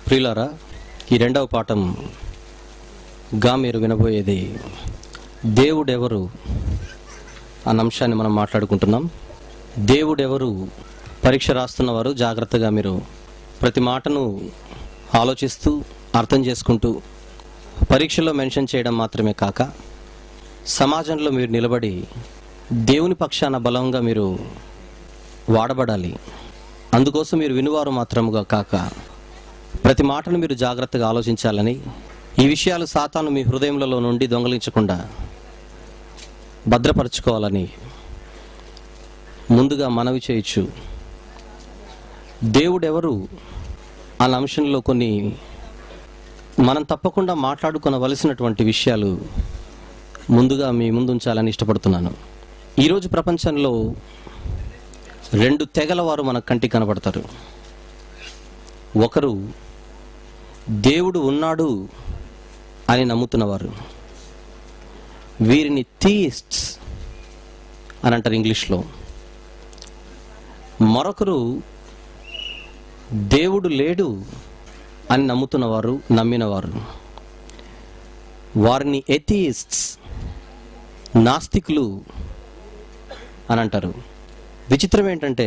ప్రియులారా ఈ రెండవ పాఠం గా మీరు వినబోయేది దేవుడెవరు అన్న అంశాన్ని మనం మాట్లాడుకుంటున్నాం దేవుడెవరు పరీక్ష రాస్తున్నవారు జాగ్రత్తగా మీరు ప్రతి మాటను ఆలోచిస్తూ అర్థం చేసుకుంటూ పరీక్షలో మెన్షన్ చేయడం మాత్రమే కాక సమాజంలో మీరు నిలబడి దేవుని పక్షాన బలంగా మీరు వాడబడాలి అందుకోసం మీరు వినువారు మాత్రముగా కాక ప్రతి మాటను మీరు జాగ్రత్తగా ఆలోచించాలని ఈ విషయాలు సాతాను మీ హృదయములలో నుండి దొంగలించకుండా భద్రపరచుకోవాలని ముందుగా మనవి చేయొచ్చు దేవుడెవరు అన్న అంశంలో కొన్ని మనం తప్పకుండా మాట్లాడుకొనవలసినటువంటి విషయాలు ముందుగా మీ ముందు ఉంచాలని ఇష్టపడుతున్నాను ఈరోజు ప్రపంచంలో రెండు తెగల వారు మన కంటికి కనబడతారు ఒకరు దేవుడు ఉన్నాడు అని నమ్ముతున్నవారు వీరిని థీయిస్ట్స్ అని అంటారు ఇంగ్లీష్లో మరొకరు దేవుడు లేడు అని నమ్ముతున్నవారు నమ్మినవారు వారిని ఎథియిస్ట్స్ నాస్తికులు అని అంటారు విచిత్రం ఏంటంటే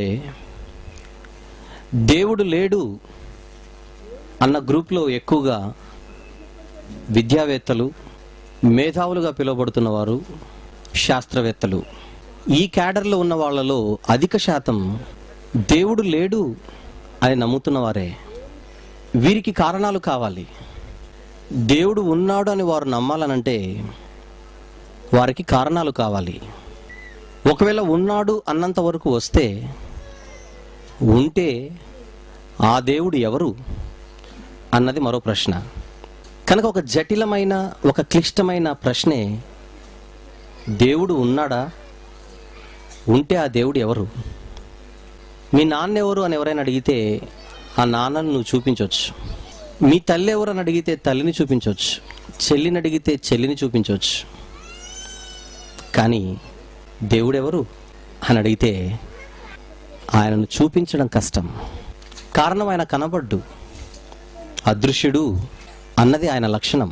దేవుడు లేడు అన్న గ్రూప్లో ఎక్కువగా విద్యావేత్తలు మేధావులుగా పిలువబడుతున్న వారు శాస్త్రవేత్తలు ఈ క్యాడర్లో ఉన్న వాళ్ళలో అధిక శాతం దేవుడు లేడు అని నమ్ముతున్న వారే వీరికి కారణాలు కావాలి దేవుడు ఉన్నాడు అని వారు నమ్మాలనంటే వారికి కారణాలు కావాలి ఒకవేళ ఉన్నాడు అన్నంత వరకు వస్తే ఉంటే ఆ దేవుడు ఎవరు అన్నది మరో ప్రశ్న కనుక ఒక జటిలమైన ఒక క్లిష్టమైన ప్రశ్నే దేవుడు ఉన్నాడా ఉంటే ఆ దేవుడు ఎవరు మీ నాన్న ఎవరు అని ఎవరైనా అడిగితే ఆ నాన్నను నువ్వు చూపించవచ్చు మీ తల్లి ఎవరు అని అడిగితే తల్లిని చూపించవచ్చు చెల్లిని అడిగితే చెల్లిని చూపించవచ్చు కానీ దేవుడెవరు అని అడిగితే ఆయనను చూపించడం కష్టం కారణం ఆయన కనబడ్డు అదృశ్యుడు అన్నది ఆయన లక్షణం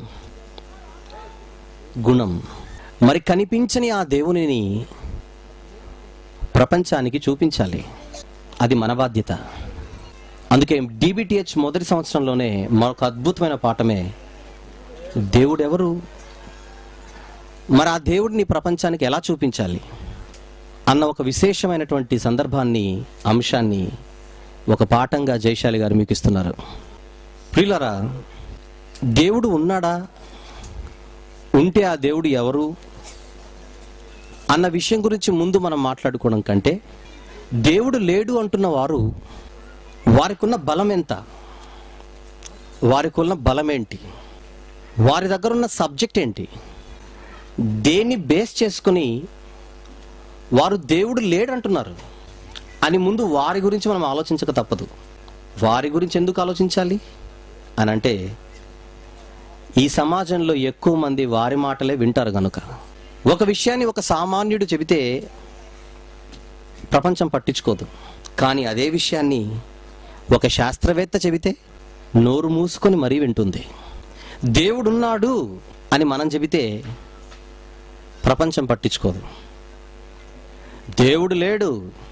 గుణం మరి కనిపించని ఆ దేవునిని ప్రపంచానికి చూపించాలి అది మన బాధ్యత అందుకే డిబిటిహెచ్ మొదటి సంవత్సరంలోనే మరొక అద్భుతమైన పాఠమే దేవుడెవరు మరి ఆ దేవుడిని ప్రపంచానికి ఎలా చూపించాలి అన్న ఒక విశేషమైనటువంటి సందర్భాన్ని అంశాన్ని ఒక పాఠంగా జయశాలి గారు మీకు ఇస్తున్నారు ప్రియులరా దేవుడు ఉన్నాడా ఉంటే ఆ దేవుడు ఎవరు అన్న విషయం గురించి ముందు మనం మాట్లాడుకోవడం కంటే దేవుడు లేడు అంటున్న వారు వారికి ఉన్న బలం ఎంత వారికి ఉన్న బలం ఏంటి వారి దగ్గర ఉన్న సబ్జెక్ట్ ఏంటి దేన్ని బేస్ చేసుకుని వారు దేవుడు లేడంటున్నారు అని ముందు వారి గురించి మనం ఆలోచించక తప్పదు వారి గురించి ఎందుకు ఆలోచించాలి అని అంటే ఈ సమాజంలో ఎక్కువ మంది వారి మాటలే వింటారు గనుక ఒక విషయాన్ని ఒక సామాన్యుడు చెబితే ప్రపంచం పట్టించుకోదు కానీ అదే విషయాన్ని ఒక శాస్త్రవేత్త చెబితే నోరు మూసుకొని మరీ వింటుంది దేవుడున్నాడు అని మనం చెబితే ప్రపంచం పట్టించుకోదు దేవుడు లేడు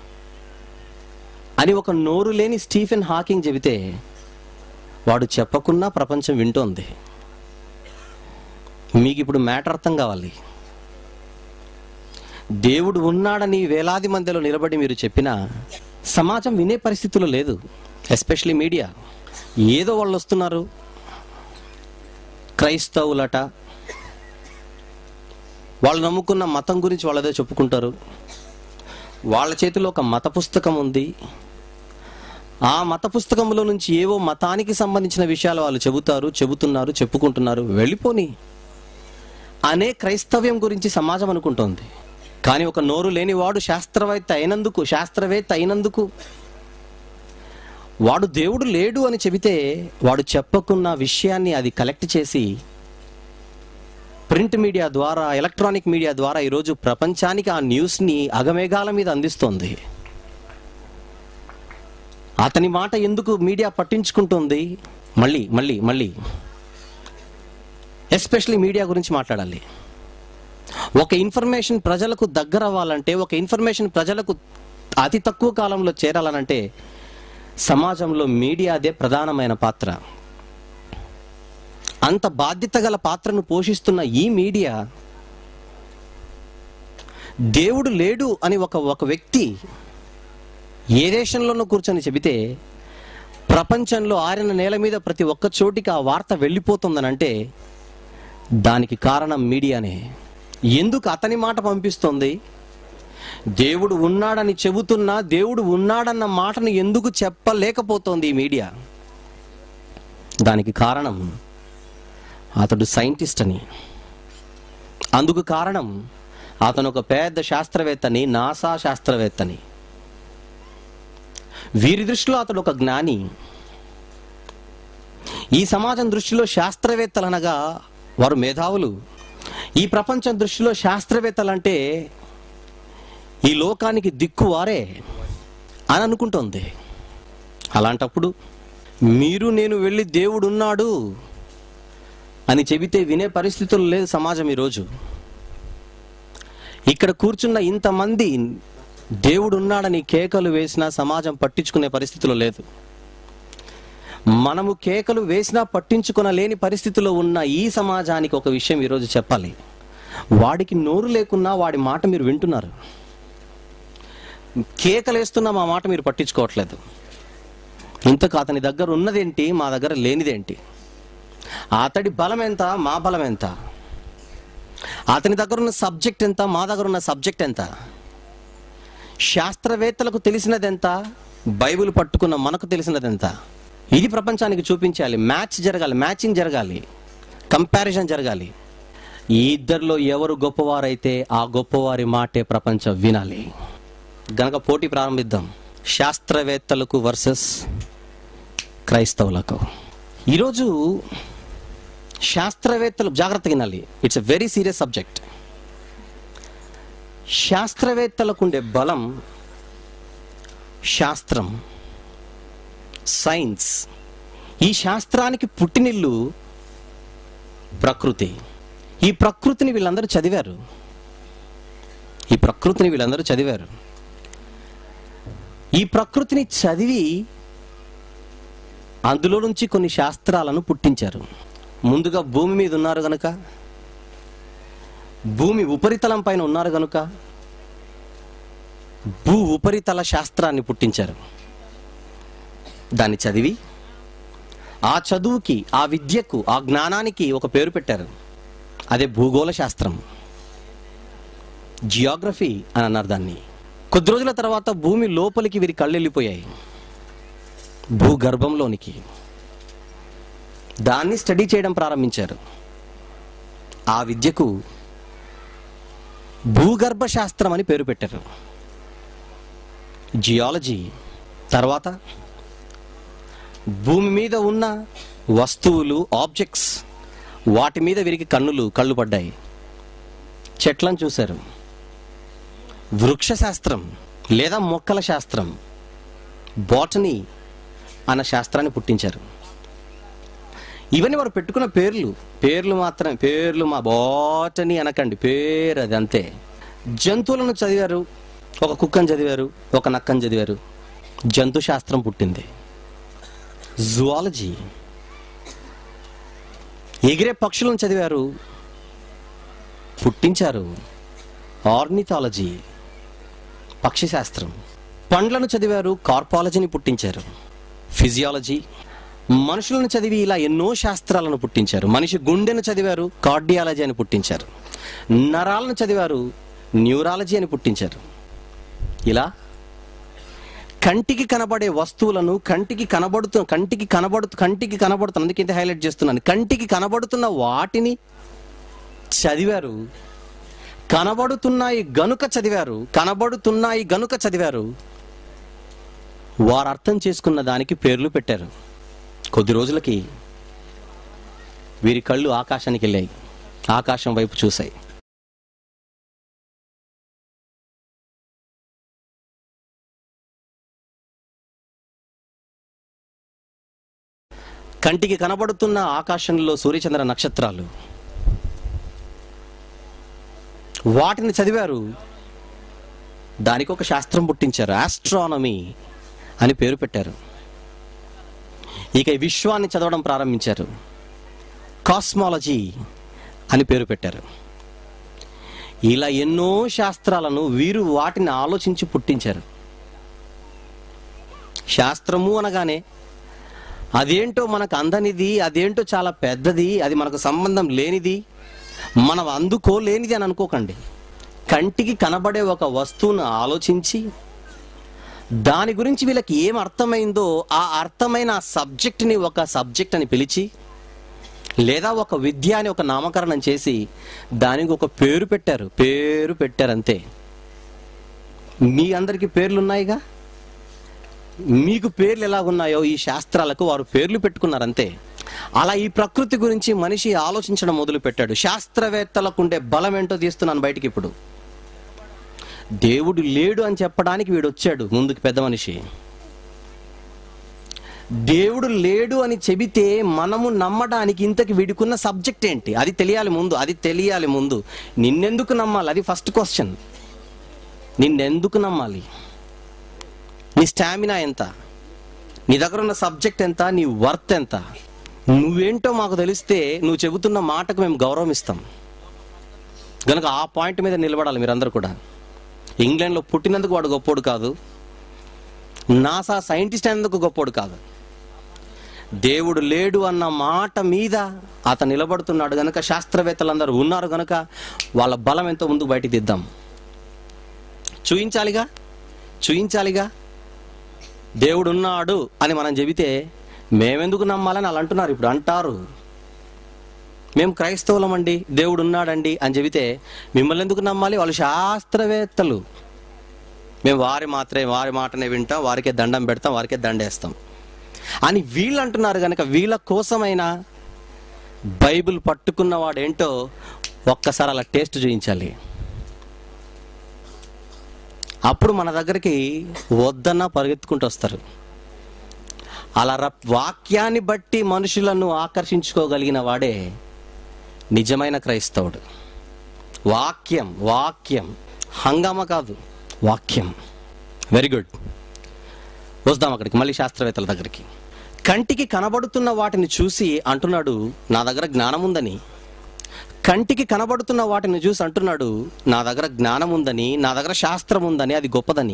అని ఒక నోరు లేని స్టీఫెన్ హాకింగ్ చెబితే వాడు చెప్పకున్నా ప్రపంచం వింటోంది మీకు ఇప్పుడు మ్యాటర్ అర్థం కావాలి దేవుడు ఉన్నాడని వేలాది మందిలో నిలబడి మీరు చెప్పినా సమాజం వినే పరిస్థితిలో లేదు ఎస్పెషలీ మీడియా ఏదో వాళ్ళు వస్తున్నారు క్రైస్తవులట వాళ్ళు నమ్ముకున్న మతం గురించి వాళ్ళదే చెప్పుకుంటారు వాళ్ళ చేతిలో ఒక మత పుస్తకం ఉంది ఆ మత పుస్తకంలో నుంచి ఏవో మతానికి సంబంధించిన విషయాలు వాళ్ళు చెబుతారు చెబుతున్నారు చెప్పుకుంటున్నారు వెళ్ళిపోని అనే క్రైస్తవ్యం గురించి సమాజం అనుకుంటోంది కానీ ఒక నోరు లేనివాడు శాస్త్రవేత్త అయినందుకు శాస్త్రవేత్త అయినందుకు వాడు దేవుడు లేడు అని చెబితే వాడు చెప్పకున్న విషయాన్ని అది కలెక్ట్ చేసి ప్రింట్ మీడియా ద్వారా ఎలక్ట్రానిక్ మీడియా ద్వారా ఈరోజు ప్రపంచానికి ఆ న్యూస్ని అగమేఘాల మీద అందిస్తోంది అతని మాట ఎందుకు మీడియా పట్టించుకుంటుంది మళ్ళీ మళ్ళీ మళ్ళీ ఎస్పెషలీ మీడియా గురించి మాట్లాడాలి ఒక ఇన్ఫర్మేషన్ ప్రజలకు దగ్గర అవ్వాలంటే ఒక ఇన్ఫర్మేషన్ ప్రజలకు అతి తక్కువ కాలంలో చేరాలనంటే సమాజంలో మీడియాదే ప్రధానమైన పాత్ర అంత బాధ్యత గల పాత్రను పోషిస్తున్న ఈ మీడియా దేవుడు లేడు అని ఒక ఒక వ్యక్తి ఏ దేశంలోనూ కూర్చొని చెబితే ప్రపంచంలో ఆరిన నేల మీద ప్రతి ఒక్క చోటికి ఆ వార్త వెళ్ళిపోతుందనంటే దానికి కారణం మీడియానే ఎందుకు అతని మాట పంపిస్తోంది దేవుడు ఉన్నాడని చెబుతున్నా దేవుడు ఉన్నాడన్న మాటను ఎందుకు చెప్పలేకపోతోంది ఈ మీడియా దానికి కారణం అతడు సైంటిస్ట్ అని అందుకు కారణం అతను ఒక పెద్ద శాస్త్రవేత్తని నాసా శాస్త్రవేత్తని వీరి దృష్టిలో అతడు ఒక జ్ఞాని ఈ సమాజం దృష్టిలో శాస్త్రవేత్తలు అనగా వారు మేధావులు ఈ ప్రపంచం దృష్టిలో శాస్త్రవేత్తలంటే ఈ లోకానికి దిక్కు వారే అని అనుకుంటోంది అలాంటప్పుడు మీరు నేను వెళ్ళి దేవుడు ఉన్నాడు అని చెబితే వినే పరిస్థితులు లేదు సమాజం ఈరోజు ఇక్కడ కూర్చున్న ఇంతమంది దేవుడు ఉన్నాడని కేకలు వేసినా సమాజం పట్టించుకునే పరిస్థితిలో లేదు మనము కేకలు వేసినా పట్టించుకొనలేని పరిస్థితిలో ఉన్న ఈ సమాజానికి ఒక విషయం ఈరోజు చెప్పాలి వాడికి నోరు లేకున్నా వాడి మాట మీరు వింటున్నారు కేకలేస్తున్నా మా మాట మీరు పట్టించుకోవట్లేదు ఇంతకు అతని దగ్గర ఉన్నదేంటి మా దగ్గర లేనిదేంటి అతడి బలం ఎంత మా బలం ఎంత అతని దగ్గర ఉన్న సబ్జెక్ట్ ఎంత మా దగ్గర ఉన్న సబ్జెక్ట్ ఎంత శాస్త్రవేత్తలకు తెలిసినది ఎంత బైబిల్ పట్టుకున్న మనకు తెలిసినది ఎంత ఇది ప్రపంచానికి చూపించాలి మ్యాచ్ జరగాలి మ్యాచింగ్ జరగాలి కంపారిజన్ జరగాలి ఈ ఇద్దరిలో ఎవరు గొప్పవారైతే ఆ గొప్పవారి మాటే ప్రపంచం వినాలి గనక పోటీ ప్రారంభిద్దాం శాస్త్రవేత్తలకు వర్సెస్ క్రైస్తవులకు ఈరోజు శాస్త్రవేత్తలు జాగ్రత్తగా వినాలి it's a very serious subject శాస్త్రవేత్తలకు ఉండే బలం శాస్త్రం సైన్స్ ఈ శాస్త్రానికి పుట్టినిల్లు ప్రకృతి ఈ ప్రకృతిని వీళ్ళందరూ చదివారు ఈ ప్రకృతిని వీళ్ళందరూ చదివారు ఈ ప్రకృతిని చదివి అందులో నుంచి కొన్ని శాస్త్రాలను పుట్టించారు ముందుగా భూమి మీద ఉన్నారు గనుక భూమి ఉపరితలం పైన ఉన్నారు గనుక భూ ఉపరితల శాస్త్రాన్ని పుట్టించారు దాన్ని చదివి ఆ చదువుకి ఆ విద్యకు ఆ జ్ఞానానికి ఒక పేరు పెట్టారు అదే భూగోళ శాస్త్రం జియోగ్రఫీ అని అన్నారు దాన్ని కొద్ది రోజుల తర్వాత భూమి లోపలికి వీరి కళ్ళు వెళ్ళిపోయాయి భూగర్భంలోనికి దాన్ని స్టడీ చేయడం ప్రారంభించారు ఆ విద్యకు భూగర్భ శాస్త్రం అని పేరు పెట్టారు జియాలజీ తర్వాత భూమి మీద ఉన్న వస్తువులు ఆబ్జెక్ట్స్ వాటి మీద వీరికి కన్నులు కళ్ళు పడ్డాయి చెట్లను చూశారు వృక్ష శాస్త్రం లేదా మొక్కల శాస్త్రం బాటనీ అన్న శాస్త్రాన్ని పుట్టించారు ఇవన్నీ వారు పెట్టుకున్న పేర్లు పేర్లు మాత్రం పేర్లు మా బాటనీ అనకండి పేరు అది అంతే జంతువులను చదివారు ఒక కుక్కను చదివారు ఒక నక్కను చదివారు జంతు శాస్త్రం పుట్టింది జువాలజీ ఎగిరే పక్షులను చదివారు పుట్టించారు ఆర్నిథాలజీ పక్షి శాస్త్రం పండ్లను చదివారు కార్పాలజీని పుట్టించారు ఫిజియాలజీ మనుషులను చదివి ఇలా ఎన్నో శాస్త్రాలను పుట్టించారు మనిషి గుండెను చదివారు కార్డియాలజీ అని పుట్టించారు నరాలను చదివారు న్యూరాలజీ అని పుట్టించారు ఇలా కంటికి కనబడే వస్తువులను కంటికి కనబడుతు కంటికి కనబడుతు కంటికి కనబడుతున్న అందుకే ఇంత హైలైట్ చేస్తున్నాను కంటికి కనబడుతున్న వాటిని చదివారు కనబడుతున్నాయి గనుక చదివారు కనబడుతున్నాయి గనుక చదివారు వారు అర్థం చేసుకున్న దానికి పేర్లు పెట్టారు కొద్ది రోజులకి వీరి కళ్ళు ఆకాశానికి వెళ్ళాయి ఆకాశం వైపు చూశాయి కంటికి కనబడుతున్న ఆకాశంలో సూర్యచంద్ర నక్షత్రాలు వాటిని చదివారు దానికి ఒక శాస్త్రం పుట్టించారు ఆస్ట్రానమీ అని పేరు పెట్టారు ఇక ఈ విశ్వాన్ని చదవడం ప్రారంభించారు కాస్మాలజీ అని పేరు పెట్టారు ఇలా ఎన్నో శాస్త్రాలను వీరు వాటిని ఆలోచించి పుట్టించారు శాస్త్రము అనగానే అదేంటో మనకు అందనిది అదేంటో చాలా పెద్దది అది మనకు సంబంధం లేనిది మనం అందుకోలేనిది అని అనుకోకండి కంటికి కనబడే ఒక వస్తువును ఆలోచించి దాని గురించి వీళ్ళకి ఏం అర్థమైందో ఆ అర్థమైన ఆ సబ్జెక్ట్ని ఒక సబ్జెక్ట్ అని పిలిచి లేదా ఒక విద్య అని ఒక నామకరణం చేసి దానికి ఒక పేరు పెట్టారు పేరు పెట్టారు అంతే మీ అందరికీ పేర్లు ఉన్నాయిగా మీకు పేర్లు ఎలాగున్నాయో ఈ శాస్త్రాలకు వారు పేర్లు పెట్టుకున్నారు అంతే అలా ఈ ప్రకృతి గురించి మనిషి ఆలోచించడం మొదలు పెట్టాడు శాస్త్రవేత్తలకు ఉండే బలం ఏంటో తీస్తున్నాను బయటికి ఇప్పుడు దేవుడు లేడు అని చెప్పడానికి వీడు వచ్చాడు ముందుకు పెద్ద మనిషి దేవుడు లేడు అని చెబితే మనము నమ్మడానికి ఇంతకి వీడికున్న సబ్జెక్ట్ ఏంటి అది తెలియాలి ముందు అది తెలియాలి ముందు నిన్నెందుకు నమ్మాలి అది ఫస్ట్ క్వశ్చన్ నిన్నెందుకు నమ్మాలి నీ స్టామినా ఎంత నీ దగ్గర ఉన్న సబ్జెక్ట్ ఎంత నీ వర్త్ ఎంత నువ్వేంటో మాకు తెలిస్తే నువ్వు చెబుతున్న మాటకు మేము గౌరవం ఇస్తాం కనుక ఆ పాయింట్ మీద నిలబడాలి మీరందరూ కూడా ఇంగ్లాండ్లో పుట్టినందుకు వాడు గొప్పోడు కాదు నాసా సైంటిస్ట్ అయినందుకు గొప్పోడు కాదు దేవుడు లేడు అన్న మాట మీద అతను నిలబడుతున్నాడు గనక శాస్త్రవేత్తలందరూ ఉన్నారు గనక వాళ్ళ బలం ఎంతో ముందుకు బయటికి దిద్దాం చూయించాలిగా చూయించాలిగా దేవుడు ఉన్నాడు అని మనం చెబితే మేమెందుకు నమ్మాలని వాళ్ళు అంటున్నారు ఇప్పుడు అంటారు మేము క్రైస్తవులమండి దేవుడు ఉన్నాడండి అని చెబితే మిమ్మల్ని ఎందుకు నమ్మాలి వాళ్ళు శాస్త్రవేత్తలు మేము వారి మాత్రమే వారి మాటనే వింటాం వారికే దండం పెడతాం వారికే దండేస్తాం అని వీళ్ళు అంటున్నారు కనుక వీళ్ళ కోసమైనా బైబిల్ పట్టుకున్నవాడు ఏంటో ఒక్కసారి అలా టేస్ట్ చూయించాలి అప్పుడు మన దగ్గరికి వద్దన్నా పరిగెత్తుకుంటూ వస్తారు అలా ర- వాక్యాన్ని బట్టి మనుషులను ఆకర్షించుకోగలిగిన వాడే నిజమైన క్రైస్తవుడు వాక్యం వాక్యం హంగామ కాదు వాక్యం వెరీ గుడ్ వద్దాం అక్కడికి మళ్ళీ శాస్త్రవేత్తల దగ్గరికి కంటికి కనబడుతున్న వాటిని చూసి అంటున్నాడు నా దగ్గర జ్ఞానం ఉందని కంటికి కనబడుతున్న వాటిని చూసి అంటున్నాడు నా దగ్గర జ్ఞానం ఉందని నా దగ్గర శాస్త్రం ఉందని అది గొప్పదని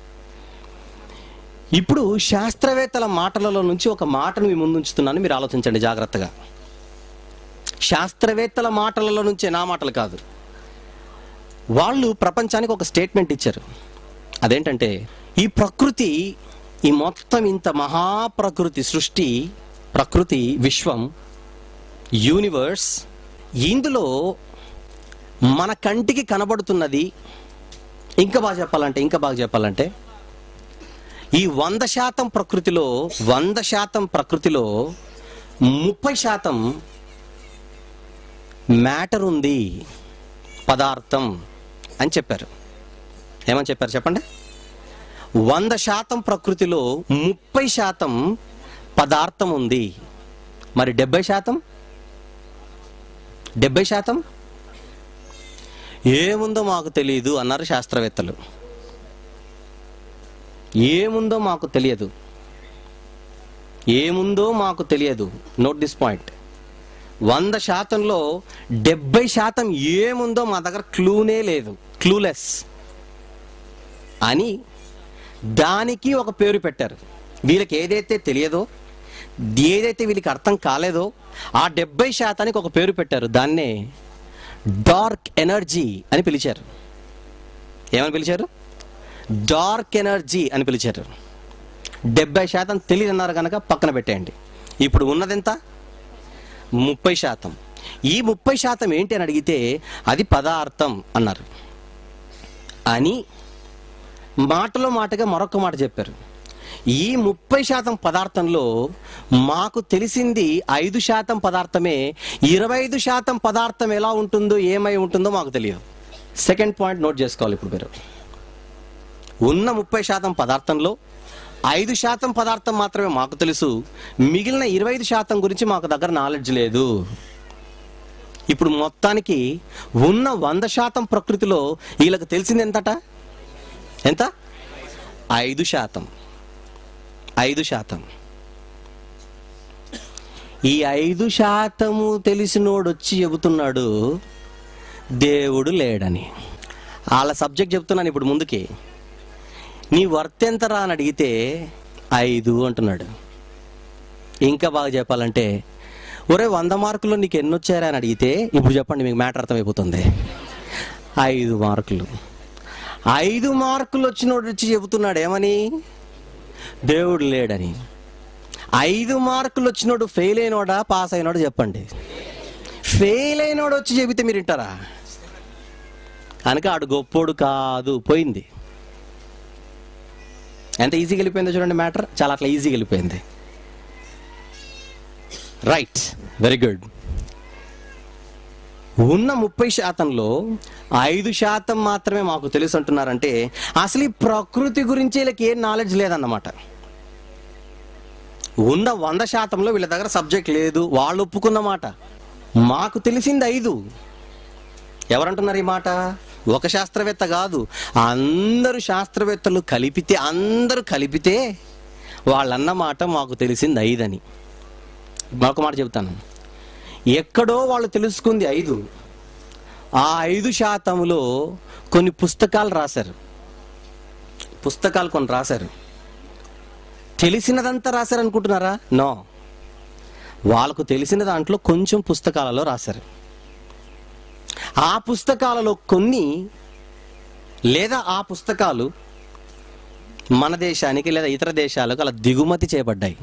ఇప్పుడు శాస్త్రవేత్తల మాటలలో నుంచి ఒక మాటను మీ ముందు ఉంచుతున్నాను మీరు ఆలోచించండి జాగ్రత్తగా శాస్త్రవేత్తల మాటలలో నుంచే నా మాటలు కాదు వాళ్ళు ప్రపంచానికి ఒక స్టేట్మెంట్ ఇచ్చారు అదేంటంటే ఈ ప్రకృతి ఈ మొత్తం ఇంత మహాప్రకృతి సృష్టి ప్రకృతి విశ్వం యూనివర్స్ ఇందులో మన కంటికి కనబడుతున్నది ఇంకా బాగా చెప్పాలంటే ఇంకా బాగా చెప్పాలంటే ఈ వంద శాతం ప్రకృతిలో వంద శాతం ప్రకృతిలో ముప్పై శాతం మ్యాటర్ ఉంది పదార్థం అని చెప్పారు ఏమని చెప్పారు చెప్పండి వంద శాతం ప్రకృతిలో ముప్పై శాతం పదార్థం ఉంది మరి డెబ్బై శాతం డెబ్బై శాతం ఏముందో మాకు తెలియదు అన్నారు శాస్త్రవేత్తలు ఏముందో మాకు తెలియదు ఏముందో మాకు తెలియదు నోట్ దిస్ పాయింట్ వంద శాతంలో డెబ్బై శాతం ఏముందో మా దగ్గర క్లూనే లేదు క్లూలెస్ అని దానికి ఒక పేరు పెట్టారు వీళ్ళకి ఏదైతే తెలియదో ఏదైతే వీళ్ళకి అర్థం కాలేదో ఆ డెబ్బై శాతానికి ఒక పేరు పెట్టారు దాన్నే డార్క్ ఎనర్జీ అని పిలిచారు ఏమని పిలిచారు డార్క్ ఎనర్జీ అని పిలిచారు డెబ్బై శాతం తెలియదు అన్నారు కనుక పక్కన పెట్టేయండి ఇప్పుడు ఉన్నదెంత ముప్పై శాతం ఈ ముప్పై శాతం ఏంటి అని అడిగితే అది పదార్థం అన్నారు అని మాటలో మాటగా మరొక మాట చెప్పారు ఈ ముప్పై శాతం పదార్థంలో మాకు తెలిసింది ఐదు శాతం పదార్థమే ఇరవై ఐదు శాతం పదార్థం ఎలా ఉంటుందో ఏమై ఉంటుందో మాకు తెలియదు సెకండ్ పాయింట్ నోట్ చేసుకోవాలి ఇప్పుడు మీరు ఉన్న ముప్పై శాతం పదార్థంలో ఐదు శాతం పదార్థం మాత్రమే మాకు తెలుసు మిగిలిన ఇరవై ఐదు శాతం గురించి మాకు దగ్గర నాలెడ్జ్ లేదు ఇప్పుడు మొత్తానికి ఉన్న వంద శాతం ప్రకృతిలో వీళ్ళకి తెలిసింది ఎంతట ఎంత ఐదు శాతం ఐదు శాతం ఈ ఐదు శాతము తెలిసినోడు వచ్చి చెబుతున్నాడు దేవుడు లేడని వాళ్ళ సబ్జెక్ట్ చెప్తున్నాను ఇప్పుడు ముందుకి నీ వర్త్ ఎంతరా అని అడిగితే ఐదు అంటున్నాడు ఇంకా బాగా చెప్పాలంటే ఒరే వంద మార్కులు నీకు ఎన్ని వచ్చారా అని అడిగితే ఇప్పుడు చెప్పండి మీకు మ్యాటర్ అర్థమైపోతుంది ఐదు మార్కులు ఐదు మార్కులు వచ్చినోడు వచ్చి చెబుతున్నాడు ఏమని దేవుడు లేడని ఐదు మార్కులు వచ్చినోడు ఫెయిల్ అయినోడా పాస్ అయినోడా చెప్పండి ఫెయిల్ అయినోడు వచ్చి చెబితే మీరు వింటారా కనుక ఆడు గొప్పోడు కాదు పోయింది ఎంత ఈజీగా వెళ్ళిపోయిందో చూడండి మ్యాటర్ చాలా అట్లా ఈజీగా వెళ్ళిపోయింది రైట్ వెరీ గుడ్ ఉన్న ముప్పై శాతంలో ఐదు శాతం మాత్రమే మాకు తెలుసు అంటున్నారంటే అసలు ఈ ప్రకృతి గురించి వీళ్ళకి ఏం నాలెడ్జ్ లేదన్నమాట ఉన్న వంద శాతంలో వీళ్ళ దగ్గర సబ్జెక్ట్ లేదు వాళ్ళు ఒప్పుకున్న మాట మాకు తెలిసింది ఐదు ఎవరంటున్నారు ఈ మాట ఒక శాస్త్రవేత్త కాదు అందరు శాస్త్రవేత్తలు కలిపితే అందరూ కలిపితే వాళ్ళన్న మాట మాకు తెలిసింది ఐదని మరొక మాట చెబుతాను ఎక్కడో వాళ్ళు తెలుసుకుంది ఐదు ఆ ఐదు శాతంలో కొన్ని పుస్తకాలు రాశారు పుస్తకాలు కొన్ని రాశారు తెలిసినదంతా రాశారు అనుకుంటున్నారా నో వాళ్ళకు తెలిసిన దాంట్లో కొంచెం పుస్తకాలలో రాశారు ఆ పుస్తకాలలో కొన్ని లేదా ఆ పుస్తకాలు మన దేశానికి లేదా ఇతర దేశాలకు అలా దిగుమతి చేయబడ్డాయి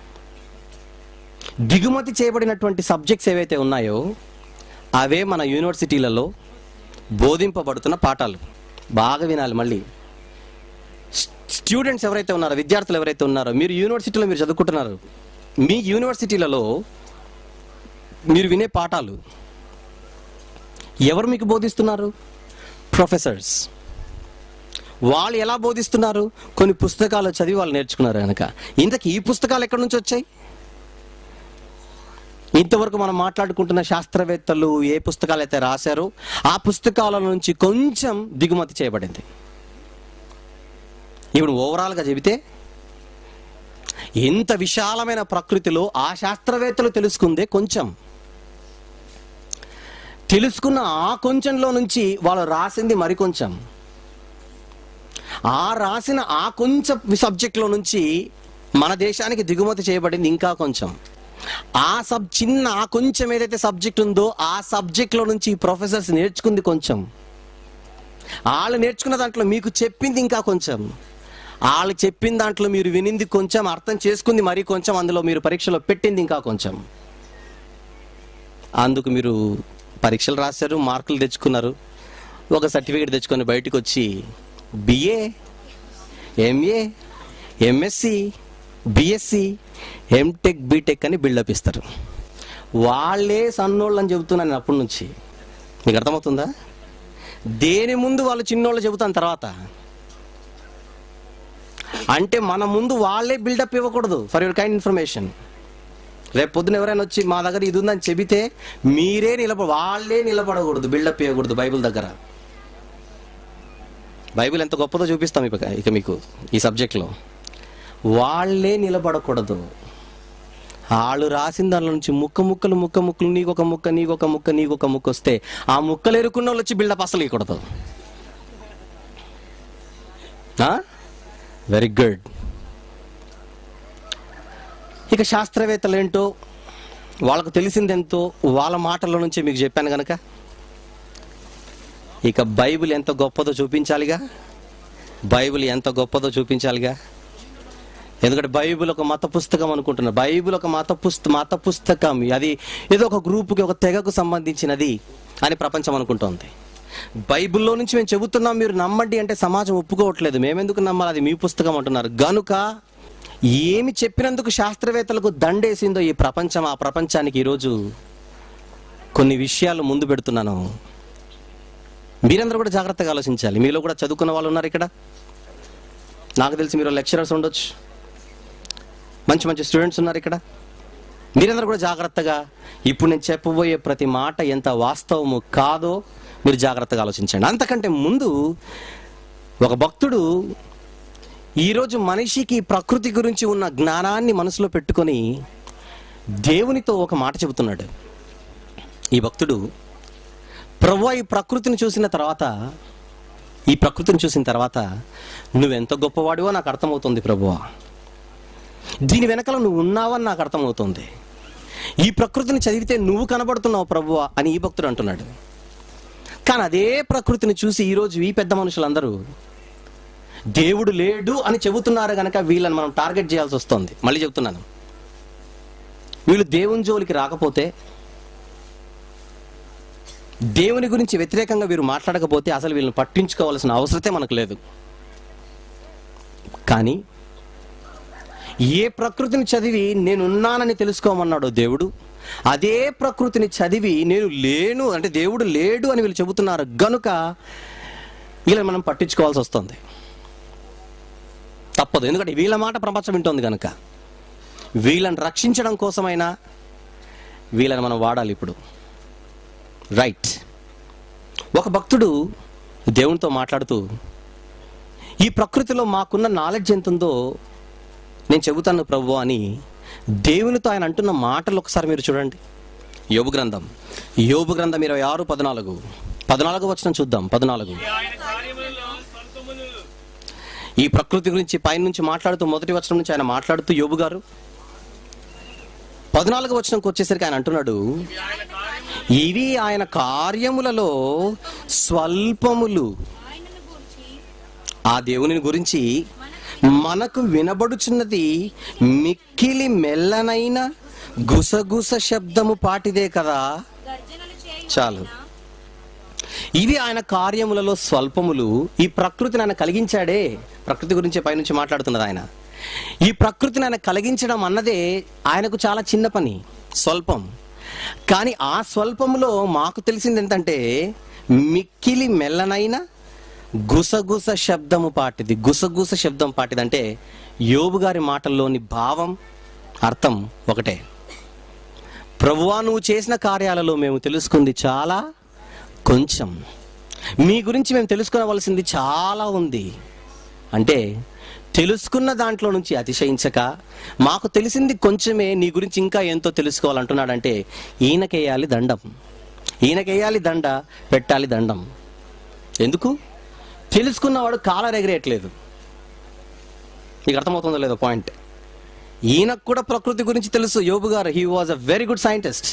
దిగుమతి చేయబడినటువంటి సబ్జెక్ట్స్ ఏవైతే ఉన్నాయో అవే మన యూనివర్సిటీలలో బోధింపబడుతున్న పాఠాలు బాగా వినాలి మళ్ళీ స్టూడెంట్స్ ఎవరైతే ఉన్నారో విద్యార్థులు ఎవరైతే ఉన్నారో మీరు యూనివర్సిటీలో మీరు చదువుకుంటున్నారు మీ యూనివర్సిటీలలో మీరు వినే పాఠాలు ఎవరు మీకు బోధిస్తున్నారు ప్రొఫెసర్స్ వాళ్ళు ఎలా బోధిస్తున్నారు కొన్ని పుస్తకాలు చదివి వాళ్ళు నేర్చుకున్నారు కనుక ఇంతకీ ఈ పుస్తకాలు ఎక్కడి నుంచి వచ్చాయి ఇంతవరకు మనం మాట్లాడుకుంటున్న శాస్త్రవేత్తలు ఏ పుస్తకాలు అయితే రాశారో ఆ పుస్తకాల నుంచి కొంచెం దిగుమతి చేయబడింది ఇప్పుడు ఓవరాల్గా చెబితే ఇంత విశాలమైన ప్రకృతిలో ఆ శాస్త్రవేత్తలు తెలుసుకుందే కొంచెం తెలుసుకున్న ఆ కొంచెంలో నుంచి వాళ్ళు రాసింది మరి కొంచెం ఆ రాసిన ఆ కొంచెం సబ్జెక్ట్లో నుంచి మన దేశానికి దిగుమతి చేయబడింది ఇంకా కొంచెం ఆ సబ్ చిన్న ఆ కొంచెం ఏదైతే సబ్జెక్ట్ ఉందో ఆ సబ్జెక్ట్లో నుంచి ప్రొఫెసర్స్ నేర్చుకుంది కొంచెం వాళ్ళు నేర్చుకున్న దాంట్లో మీకు చెప్పింది ఇంకా కొంచెం వాళ్ళు చెప్పిన దాంట్లో మీరు వినింది కొంచెం అర్థం చేసుకుంది మరి కొంచెం అందులో మీరు పరీక్షలో పెట్టింది ఇంకా కొంచెం అందుకు మీరు పరీక్షలు రాశారు మార్కులు తెచ్చుకున్నారు ఒక సర్టిఫికేట్ తెచ్చుకొని బయటకు వచ్చి BA MA MSc BSc MTech BTech అని బిల్డప్ ఇస్తారు వాళ్ళే సన్నోళ్ళు అని చెబుతున్నాను నేను అప్పటి నుంచి మీకు అర్థమవుతుందా దేని ముందు వాళ్ళు చిన్నోళ్ళు చెబుతాను తర్వాత అంటే మన ముందు వాళ్ళే బిల్డప్ ఇవ్వకూడదు ఫర్ యువర్ కైండ్ ఇన్ఫర్మేషన్ రేపు పొద్దున ఎవరైనా వచ్చి మా దగ్గర ఇది ఉందని చెబితే మీరే నిలబడ వాళ్ళే నిలబడకూడదు బిల్డప్ ఇవ్వకూడదు బైబిల్ దగ్గర బైబిల్ ఎంత గొప్పదో చూపిస్తాం ఇక ఇక మీకు ఈ సబ్జెక్ట్లో వాళ్ళే నిలబడకూడదు వాళ్ళు రాసిన దానిలో నుంచి ముక్క ముక్కలు ముక్క ముక్కలు నీకొక ముక్క నీకొక ముక్క నీకొక ముక్క వస్తే ఆ ముక్కలు ఎరుకున్న వాళ్ళు వచ్చి బిల్డప్ అసలు ఇవ్వకూడదు వెరీ గుడ్ ఇక శాస్త్రవేత్తలు ఏంటో వాళ్ళకు తెలిసిందెంతో వాళ్ళ మాటల నుంచి మీకు చెప్పాను గనక ఇక బైబిల్ ఎంత గొప్పదో చూపించాలిగా బైబిల్ ఎంత గొప్పదో చూపించాలిగా ఎందుకంటే బైబిల్ ఒక మత పుస్తకం అనుకుంటున్నారు బైబిల్ ఒక మత పుస్త మత పుస్తకం అది ఏదో ఒక గ్రూపుకి ఒక తెగకు సంబంధించినది అని ప్రపంచం అనుకుంటోంది బైబిల్లో నుంచి మేము చెబుతున్నాం మీరు నమ్మండి అంటే సమాజం ఒప్పుకోవట్లేదు మేమెందుకు నమ్మాలి అది మీ పుస్తకం అంటున్నారు గనుక ఏమి చెప్పినందుకు శాస్త్రవేత్తలకు దండేసిందో ఈ ప్రపంచం ఆ ప్రపంచానికి ఈరోజు కొన్ని విషయాలు ముందు పెడుతున్నాను మీరందరూ కూడా జాగ్రత్తగా ఆలోచించాలి మీలో కూడా చదువుకున్న వాళ్ళు ఉన్నారు ఇక్కడ నాకు తెలిసి మీరు లెక్చరర్స్ ఉండొచ్చు మంచి మంచి స్టూడెంట్స్ ఉన్నారు ఇక్కడ మీరందరూ కూడా జాగ్రత్తగా ఇప్పుడు నేను చెప్పబోయే ప్రతి మాట ఎంత వాస్తవము కాదో మీరు జాగ్రత్తగా ఆలోచించండి అంతకంటే ముందు ఒక భక్తుడు ఈరోజు మనిషికి ప్రకృతి గురించి ఉన్న జ్ఞానాన్ని మనసులో పెట్టుకొని దేవునితో ఒక మాట చెబుతున్నాడు ఈ భక్తుడు ప్రభు ఈ ప్రకృతిని చూసిన తర్వాత ఈ ప్రకృతిని చూసిన తర్వాత నువ్వెంత గొప్పవాడివో నాకు అర్థమవుతుంది ప్రభువా దీని వెనకాల నువ్వు ఉన్నావని నాకు అర్థమవుతుంది ఈ ప్రకృతిని చదివితే నువ్వు కనబడుతున్నావు ప్రభువా అని ఈ భక్తుడు అంటున్నాడు కానీ అదే ప్రకృతిని చూసి ఈరోజు ఈ పెద్ద మనుషులందరూ దేవుడు లేడు అని చెబుతున్నారు గనక వీళ్ళని మనం టార్గెట్ చేయాల్సి వస్తుంది మళ్ళీ చెబుతున్నాను వీళ్ళు దేవుని జోలికి రాకపోతే దేవుని గురించి వ్యతిరేకంగా వీరు మాట్లాడకపోతే అసలు వీళ్ళని పట్టించుకోవాల్సిన అవసరతే మనకు లేదు కానీ ఏ ప్రకృతిని చదివి నేనున్నానని తెలుసుకోమన్నాడో దేవుడు అదే ప్రకృతిని చదివి నేను లేను అంటే దేవుడు లేడు అని వీళ్ళు చెబుతున్నారు గనుక వీళ్ళని మనం పట్టించుకోవాల్సి వస్తుంది తప్పదు ఎందుకంటే వీళ్ళ మాట ప్రపంచం వింటోంది కనుక వీళ్ళని రక్షించడం కోసమైనా వీళ్ళని మనం వాడాలి ఇప్పుడు రైట్ ఒక భక్తుడు దేవునితో మాట్లాడుతూ ఈ ప్రకృతిలో మాకున్న నాలెడ్జ్ ఎంత ఉందో నేను చెబుతాను ప్రభు అని దేవునితో ఆయన అంటున్న మాటలు ఒకసారి మీరు చూడండి యోబు గ్రంథం యోబు గ్రంథం ఇరవై ఆరు పద్నాలుగు పద్నాలుగు వచ్చిన చూద్దాం పద్నాలుగు ఆయన కార్యములలో స్వల్పమును ఈ ప్రకృతి గురించి పైన నుంచి మాట్లాడుతూ మొదటి వచనం నుంచి ఆయన మాట్లాడుతూ యోబు గారు పద్నాలుగు వచనంకి వచ్చేసరికి ఆయన అంటున్నాడు ఆయన కార్యములు ఇవి ఆయన కార్యములలో స్వల్పములు ఆయనను గూర్చి ఆ దేవుని గురించి మనకు వినబడుచున్నది మిక్కిలి మెల్లనైన గుసగుస శబ్దము పాటిదే కదా గర్జనలు చేయు చాలు ఇవి ఆయన కార్యములలో స్వల్పములు ఈ ప్రకృతిని ఆయన కలిగించాడే ప్రకృతి గురించి పైనుంచి మాట్లాడుతున్నది ఆయన ఈ ప్రకృతిని ఆయన కలిగించడం అన్నదే ఆయనకు చాలా చిన్న పని స్వల్పం కానీ ఆ స్వల్పములో మాకు తెలిసింది ఏంటంటే మిక్కిలి మెల్లనైన గుసగుస శబ్దము పాటిది గుసగుస శబ్దం పాటిది అంటే యోబు గారి మాటల్లోని భావం అర్థం ఒకటే ప్రభువా నువ్వు చేసిన కార్యాలలో మేము తెలుసుకుంది చాలా కొంచెం మీ గురించి మేము తెలుసుకోవలసింది చాలా ఉంది అంటే తెలుసుకున్న దాంట్లో నుంచి అతిశయించక మాకు తెలిసింది కొంచెమే నీ గురించి ఇంకా ఎంతో తెలుసుకోవాలంటున్నాడంటే ఈయనకేయాలి దండం ఈయనకేయాలి దండ పెట్టాలి దండం ఎందుకు తెలుసుకున్నవాడు కాలర్ ఎగరేయట్లేదు మీకు అర్థమవుతుందో లేదో పాయింట్ ఈయనకు కూడా ప్రకృతి గురించి తెలుసు యోబు garu he was a very good scientist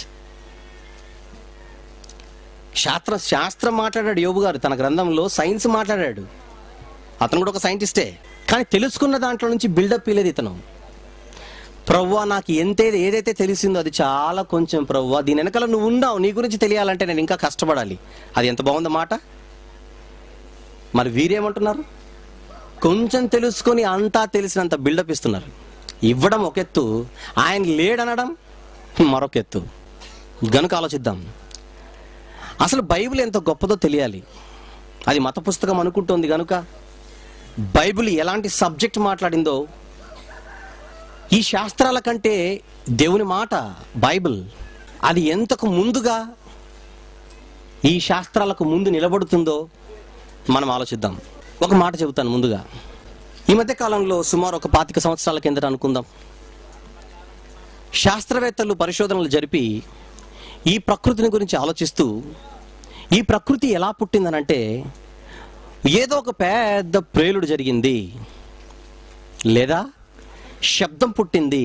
శాస్త్ర శాస్త్రం మాట్లాడాడు యోబు గారు తన గ్రంథంలో సైన్స్ మాట్లాడాడు అతను కూడా ఒక సైంటిస్టే కానీ తెలుసుకున్న దాంట్లో నుంచి బిల్డప్ ఇలేదు ఇతను ప్రవ్వా నాకు ఎంత ఏదైతే తెలిసిందో అది చాలా కొంచెం ప్రవ్వా దీని వెనకాల నువ్వు ఉన్నావు నీ గురించి తెలియాలంటే నేను ఇంకా కష్టపడాలి అది ఎంత బాగుంది మాట మరి వీరేమంటున్నారు కొంచెం తెలుసుకొని అంతా తెలిసినంత బిల్డప్ ఇస్తున్నారు ఇవ్వడం ఒక ఎత్తు ఆయన లేడనడం మరొక ఎత్తు గనుక ఆలోచిద్దాం అసలు బైబిల్ ఎంత గొప్పదో తెలియాలి అది మత పుస్తకం అనుకుంటోంది గనుక బైబిల్ ఎలాంటి సబ్జెక్ట్ మాట్లాడిందో ఈ శాస్త్రాల కంటే దేవుని మాట బైబిల్ అది ఎంతకు ముందుగా ఈ శాస్త్రాలకు ముందు నిలబడుతుందో మనం ఆలోచిద్దాం ఒక మాట చెబుతాను ముందుగా ఈ మధ్య కాలంలో సుమారు ఒక పాతిక సంవత్సరాల కిందట అనుకుందాం శాస్త్రవేత్తలు పరిశోధనలు జరిపి ఈ ప్రకృతిని గురించి ఆలోచిస్తూ ఈ ప్రకృతి ఎలా పుట్టిందనంటే ఏదో ఒక పెద్ద ప్రేలుడు జరిగింది లేదా శబ్దం పుట్టింది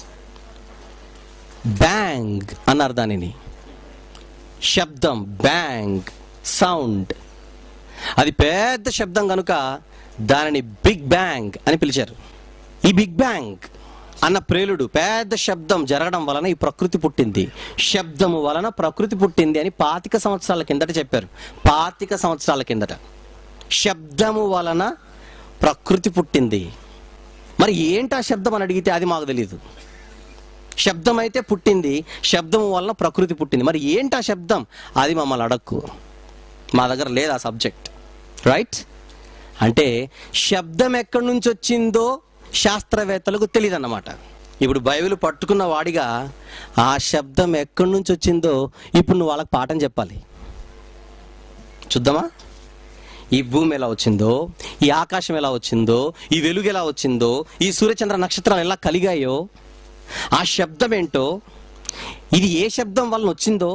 బ్యాంగ్ అన్నారు దానిని శబ్దం బ్యాంగ్ సౌండ్ అది పెద్ద శబ్దం కనుక దానిని బిగ్ బ్యాంగ్ అని పిలిచారు ఈ బిగ్ బ్యాంగ్ అన్న ప్రేలుడు పెద్ద శబ్దం జరగడం వలన ఈ ప్రకృతి పుట్టింది శబ్దము వలన ప్రకృతి పుట్టింది అని పాతిక సంవత్సరాల కిందట చెప్పారు పాతిక సంవత్సరాల కిందట శబ్దము వలన ప్రకృతి పుట్టింది మరి ఏంటి ఆ శబ్దం అని అడిగితే అది మాకు తెలియదు శబ్దం అయితే పుట్టింది శబ్దం వలన ప్రకృతి పుట్టింది మరి ఏంటి ఆ శబ్దం అది మమ్మల్ని అడక్కు మా దగ్గర లేదు ఆ సబ్జెక్ట్ రైట్ అంటే శబ్దం ఎక్కడి నుంచి వచ్చిందో శాస్త్రవేత్తలకు తెలియదు అన్నమాట ఇప్పుడు బైబిల్ పట్టుకున్న వాడిగా ఆ శబ్దం ఎక్కడి నుంచి వచ్చిందో ఇప్పుడు నువ్వు వాళ్ళకి పాఠం చెప్పాలి చూద్దామా ఈ భూమి ఎలా వచ్చిందో ఈ ఆకాశం ఎలా వచ్చిందో ఈ వెలుగు ఎలా వచ్చిందో ఈ సూర్యచంద్ర నక్షత్రాలు ఎలా కలిగాయో ఆ శబ్దం ఏంటో ఇది ఏ శబ్దం వలన వచ్చిందో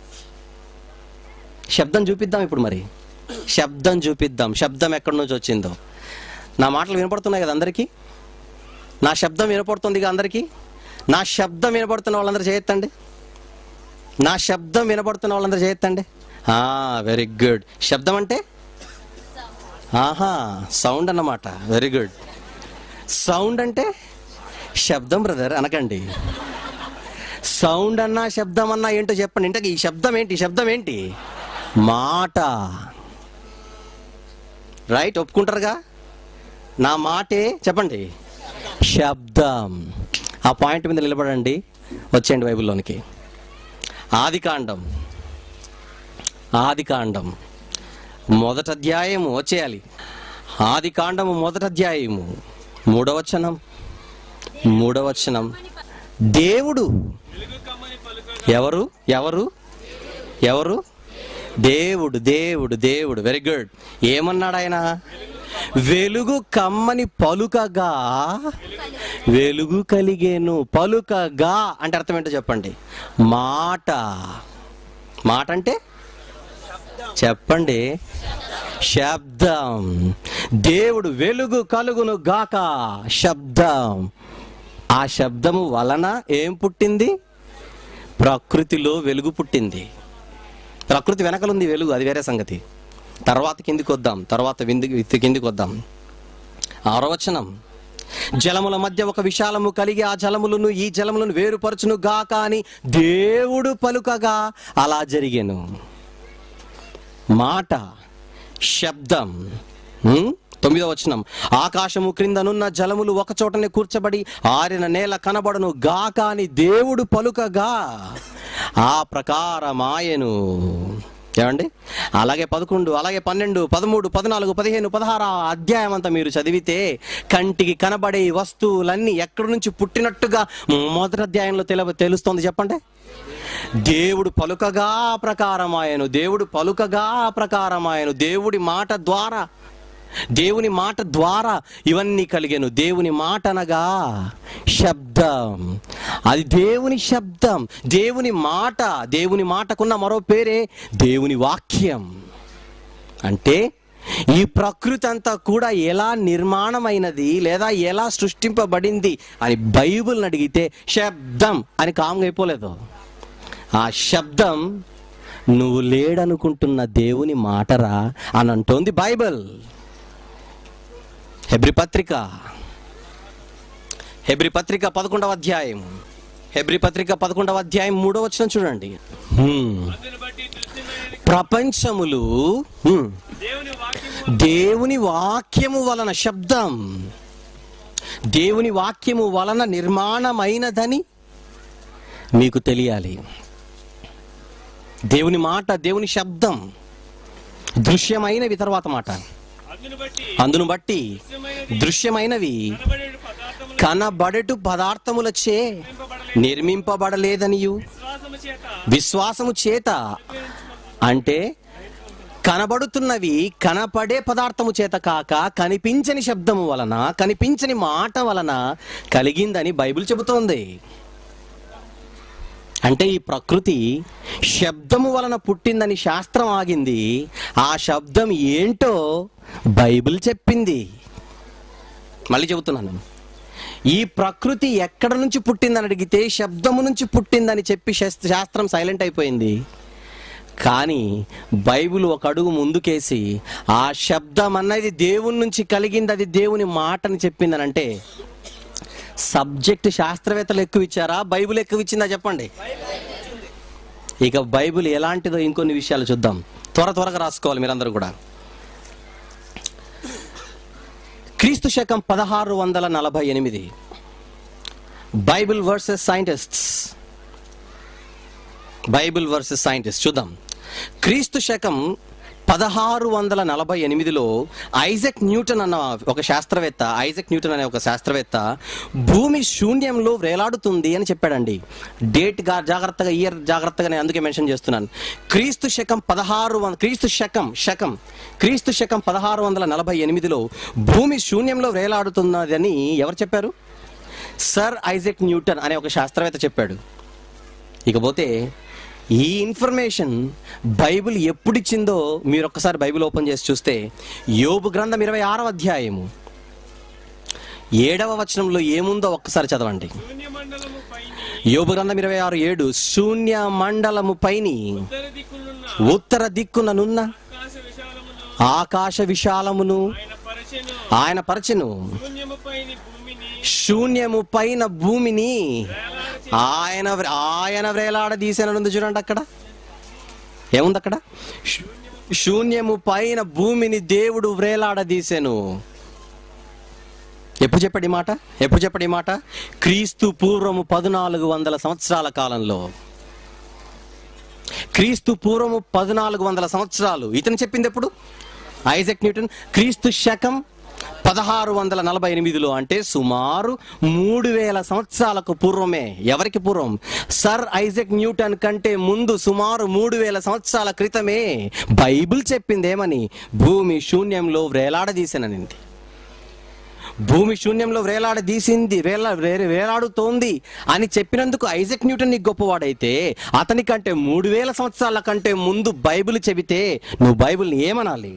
శబ్దం చూపిద్దాం ఇప్పుడు మరి శబ్దం చూపిద్దాం శబ్దం ఎక్కడి నుంచి వచ్చిందో నా మాటలు వినపడుతున్నాయి కదా అందరికీ నా శబ్దం వినపడుతుందిగా అందరికీ నా శబ్దం వినపడుతున్న వాళ్ళందరూ చేయొత్తండి నా శబ్దం వినపడుతున్న వాళ్ళందరూ చేయొత్తండి వెరీ గుడ్ శబ్దం అంటే ఆహా సౌండ్ అన్నమాట వెరీ గుడ్ సౌండ్ అంటే శబ్దం బ్రదర్ అనకండి సౌండ్ అన్నా శబ్దం అన్నా ఏంటో చెప్పండి ఇంతకీ ఈ శబ్దం ఏంటి ఈ శబ్దం ఏంటి మాట రైట్ ఒప్పుకుంటారుగా నా మాటే చెప్పండి శబ్దం ఆ పాయింట్ మీద నిలబడండి వచ్చేయండి బైబిల్లోనికి ఆది కాండం ఆది కాండం మొదట అధ్యాయము వచ్చేయాలి ఆది కాండము మొదట అధ్యాయము మూడవచనం మూడవచనం దేవుడు వెలుగు కమ్మని పలుక ఎవరు ఎవరు ఎవరు దేవుడు దేవుడు దేవుడు వెరీ గుడ్ ఏమన్నాడు ఆయన వెలుగు కమ్మని పలుకగా వెలుగు కలిగేను పలుకగా అంటే అర్థం ఏంటో చెప్పండి మాట మాట అంటే చెప్పండి శబ్దం దేవుడు వెలుగు కలుగును గాక శబ్దం ఆ శబ్దము వలన ఏం పుట్టింది ప్రకృతిలో వెలుగు పుట్టింది ప్రకృతి వెనకలుంది వెలుగు అది వేరే సంగతి తర్వాత కిందికి వద్దాం తర్వాత వింది కిందికి వద్దాం ఆరో వచనం జలముల మధ్య ఒక విశాలము కలిగి ఆ జలములను ఈ జలములను వేరుపరచును గాక అని దేవుడు పలుకగా అలా జరిగెను మాట శబ్దం హ్మ్? తొమ్మిదవ వచనం ఆకాశము క్రిందనున్న జలములు ఒక చోటనే కూర్చబడి ఆరిన నేల కనబడను గాక అని దేవుడు పలుకగా ఆ ప్రకారమాయను ఏమండి అలాగే పదకొండు అలాగే పన్నెండు పదమూడు పద్నాలుగు పదిహేను పదహారు ఆ అధ్యాయం అంతా మీరు చదివితే కంటికి కనబడే ఈ వస్తువులన్నీ ఎక్కడి నుంచి పుట్టినట్టుగా మొదటి అధ్యాయంలో తెల తెలుస్తోంది చెప్పండి దేవుడు పలుకగా ప్రకారమాయను దేవుడు పలుకగా ప్రకారమాయను దేవుడి మాట ద్వారా దేవుని మాట ద్వారా ఇవన్నీ కలిగాను దేవుని మాట అనగా శబ్దం అది దేవుని శబ్దం దేవుని మాట దేవుని మాటకున్న మరో పేరే దేవుని వాక్యం అంటే ఈ ప్రకృతి అంతా కూడా ఎలా నిర్మాణమైనది లేదా ఎలా సృష్టింపబడింది అని బైబిల్ని అడిగితే శబ్దం అని కామ్గా అయిపోలేదు ఆ శబ్దం నువ్వు లేడనుకుంటున్న దేవుని మాటరా అని అంటోంది బైబిల్ హెబ్రి పత్రిక హెబ్రి పత్రిక పదకొండవ అధ్యాయం హెబ్రి పత్రిక పదకొండవ అధ్యాయం మూడవ వచనం చూడండి హ్మ్. అందుని బట్టి దృశ్యమైన ప్రపంచములు హ్మ్, దేవుని వాక్యము దేవుని వాక్యము వలన శబ్దం దేవుని వాక్యము వలన నిర్మాణమైనదని మీకు తెలియాలి దేవుని మాట దేవుని శబ్దం దృశ్యమైనవి తర్వాత మాట అందుని బట్టి అందును బట్టి దృశ్యమైనది దృశ్యమైనవి కనబడే పదార్థములు కనబడటు పదార్థములచే నిర్మింపబడలేదు. నిర్మింపబడలేదనియు విశ్వాసము చేత విశ్వాసము చేత అంటే కనబడుతున్నవి కనపడే పదార్థము చేత కాక కనిపించని శబ్దము వలన కనిపించని మాట వలన కలిగిందని బైబిల్ చెబుతోంది అంటే ఈ ప్రకృతి శబ్దము వలన పుట్టిందని శాస్త్రం ఆగింది ఆ శబ్దం ఏంటో బైబిల్ చెప్పింది మళ్ళీ చెబుతున్నాను ఈ ప్రకృతి ఎక్కడ నుంచి పుట్టిందని అడిగితే శబ్దము నుంచి పుట్టిందని చెప్పి శాస్త్ర- శాస్త్రం సైలెంట్ అయిపోయింది కానీ బైబిల్ ఒక అడుగు ముందుకేసి ఆ శబ్దం అన్నది దేవుని నుంచి కలిగింది అది దేవుని మాటని చెప్పిందనంటే సబ్జెక్ట్ శాస్త్రవేత్తలు ఎక్కువ ఇచ్చారా బైబిల్ ఎక్కువ ఇచ్చిందా చెప్పండి ఇక బైబిల్ ఎలాంటిదో ఇంకొన్ని విషయాలు చూద్దాం త్వర త్వరగా రాసుకోవాలి మీరందరూ కూడా క్రీస్తు శకం పదహారు వందల నలభై ఎనిమిది Bible versus scientists Bible versus scientist చూద్దాం క్రీస్తు శకం పదహారు వందల నలభై ఎనిమిదిలో ఐజక్ న్యూటన్ అన్న ఒక శాస్త్రవేత్త ఐజక్ న్యూటన్ అనే ఒక శాస్త్రవేత్త భూమి శూన్యంలో వేలాడుతుంది అని చెప్పాడండి డేట్ గా జాగ్రత్తగా ఇయర్ జాగ్రత్తగా నేను అందుకే మెన్షన్ చేస్తున్నాను క్రీస్తు శకం పదహారు వంద క్రీస్తు శకం శకం క్రీస్తు శకం పదహారు వందల నలభై ఎనిమిదిలో భూమి శూన్యంలో వేలాడుతున్నదని ఎవరు చెప్పారు సర్ ఐజక్ న్యూటన్ అనే ఒక శాస్త్రవేత్త చెప్పాడు ఇకపోతే ఈ ఇన్ఫర్మేషన్ బైబిల్ ఎప్పుడిచ్చిందో మీరు ఒక్కసారి బైబిల్ ఓపెన్ చేసి చూస్తే యోబు గ్రంథం ఇరవై ఆరవ అధ్యాయము ఏడవ వచనంలో ఏముందో ఒక్కసారి చదవండి శూన్య మండలము పైని యోబు గ్రంథం ఇరవై ఆరు ఏడు శూన్య మండలము పైని ఉత్తర దిక్కులున్న ఉత్తర దిక్కుననున్న ఆకాశ విశాలమును ఆకాశ విశాలమును ఆయన పరచెను ఆయన పరచెను శూన్యము పైని భూమిని శూన్యము పైన భూమిని వేలాడచి ఆయన వ్ర- ఆయన వ్రేలాడదీశానని చూడండి అక్కడ ఏముంది అక్కడ శూ- శూన్యము పైన భూమిని దేవుడు వ్రేలాడదీశాను ఎప్పుడు చెప్పాడు ఈ మాట ఎప్పుడు చెప్పాడు ఈ మాట క్రీస్తు పూర్వము పద్నాలుగు వందల సంవత్సరాల కాలంలో క్రీస్తు పూర్వము పద్నాలుగు వందల సంవత్సరాలు ఇతను చెప్పింది ఎప్పుడు ఐజక్ న్యూటన్ క్రీస్తు శకం పదహారు వందల నలభై ఎనిమిదిలో అంటే సుమారు మూడు వేల సంవత్సరాలకు పూర్వమే ఎవరికి పూర్వం సర్ ఐజక్ న్యూటన్ కంటే ముందు సుమారు మూడు వేల సంవత్సరాల క్రితమే బైబిల్ చెప్పింది ఏమని భూమి శూన్యంలో వ్రేలాడదీశాననింది భూమి శూన్యంలో వేలాడదీసింది వేలా వేరే వేలాడుతోంది అని చెప్పినందుకు ఐజక్ న్యూటన్ నీకు గొప్పవాడైతే అతని కంటే మూడు వేల సంవత్సరాల కంటే ముందు బైబిల్ చెబితే నువ్వు బైబిల్ని ఏమనాలి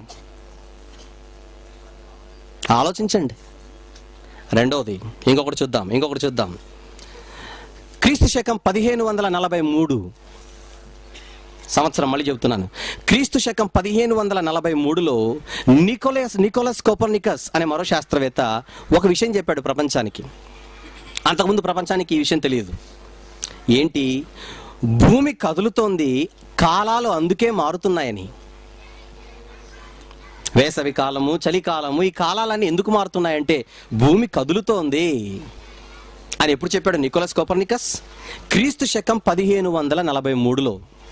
ఆలోచించండి రెండవది ఇంకొకటి చూద్దాం ఇంకొకటి చూద్దాం క్రీస్తు శకం పదిహేను వందల నలభై మూడు సంవత్సరం మళ్ళీ చెబుతున్నాను క్రీస్తు శకం పదిహేను వందల నలభై మూడులో నికోలస్ నికోలస్ కోపర్నికస్ అనే మరో శాస్త్రవేత్త ఒక విషయం చెప్పాడు ప్రపంచానికి అంతకుముందు ప్రపంచానికి ఈ విషయం తెలియదు ఏంటి భూమి కదులుతోంది కాలాలు అందుకే మారుతున్నాయని వేసవి కాలము చలికాలము ఈ కాలాలన్నీ ఎందుకు మారుతున్నాయంటే భూమి కదులుతోంది అని ఎప్పుడు చెప్పాడు నికోలస్ కోపర్నికస్ క్రీస్తు శకం పదిహేను వందల నలభై మూడులో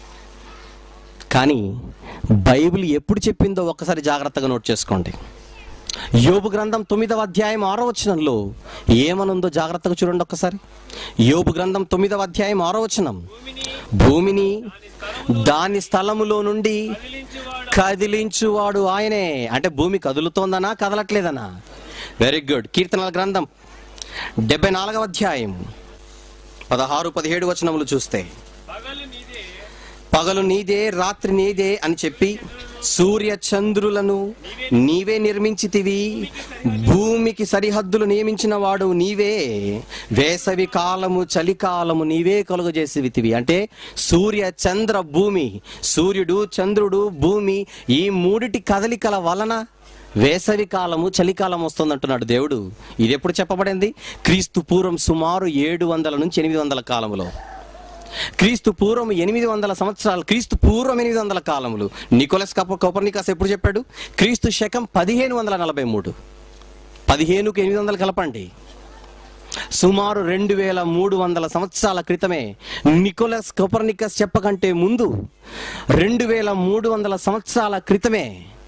కానీ బైబిల్ ఎప్పుడు చెప్పిందో ఒక్కసారి జాగ్రత్తగా నోట్ చేసుకోండి యోబు గ్రంథం తొమ్మిదవ అధ్యాయం ఆరో వచనంలో ఏమనుందో జాగ్రత్తగా చూడండి ఒక్కసారి యోబు గ్రంథం తొమ్మిదవ అధ్యాయం ఆరో వచనం భూమిని దాని స్థలములో నుండి కదిలించువాడు కదిలించువాడు ఆయనే అంటే భూమి కదులుతోందనా కదలట్లేదనా వెరీ గుడ్ కీర్తనల గ్రంథం డెబ్బై నాలుగవ అధ్యాయం పదహారు పదిహేడు వచనములు చూస్తే పగలు నీదే పగలు నీదే రాత్రి నీదే అని చెప్పి సూర్య చంద్రులను నీవే నిర్మించితివి భూమికి సరిహద్దులు నియమించిన వాడు నీవే వేసవి కాలము చలికాలము నీవే కలుగజేసివితివి అంటే సూర్య చంద్ర భూమి సూర్యుడు చంద్రుడు భూమి ఈ మూడిటి కదలికల వలన వేసవి కాలము చలికాలం వస్తుందంటున్నాడు దేవుడు ఇది ఎప్పుడు చెప్పబడింది క్రీస్తు పూర్వం సుమారు ఏడు వందల నుంచి ఎనిమిది వందల కాలములో క్రీస్తు పూర్వం ఎనిమిది వందల సంవత్సరాలు క్రీస్తు పూర్వం ఎనిమిది వందల కాలములు నికోలస్ కప కోపర్నికాస్ ఎప్పుడు చెప్పాడు క్రీస్తు శకం పదిహేను వందల నలభై మూడు పదిహేనుకు ఎనిమిది వందలు కలపండి సుమారు రెండు వేల మూడు వందల సంవత్సరాల క్రితమే నికోలస్ కోపర్నికస్ చెప్పకంటే ముందు రెండు వేల మూడు వందల సంవత్సరాల క్రితమే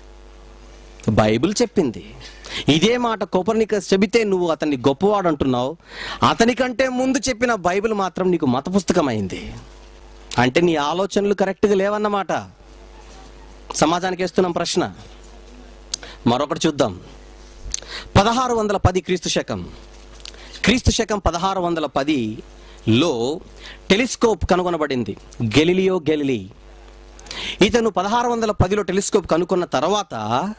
బైబిల్ చెప్పింది ఇదే మాట కోపర్నికస్ చెబితే నువ్వు అతన్ని గొప్పవాడు అంటున్నావు అతనికంటే ముందు చెప్పిన బైబిల్ మాత్రం నీకు మత పుస్తకమైంది అంటే నీ ఆలోచనలు కరెక్ట్గా లేవన్నమాట సమాజానికి వేస్తున్నాం ప్రశ్న మరొకటి చూద్దాం పదహారు వందల పది క్రీస్తు శకం క్రీస్తు శకం పదహారు వందల పదిలో టెలిస్కోప్ కనుగొనబడింది గెలిలియో గెలిలీ ఇతను పదహారు వందల పదిలో టెలిస్కోప్ కనుక్కున్న తర్వాత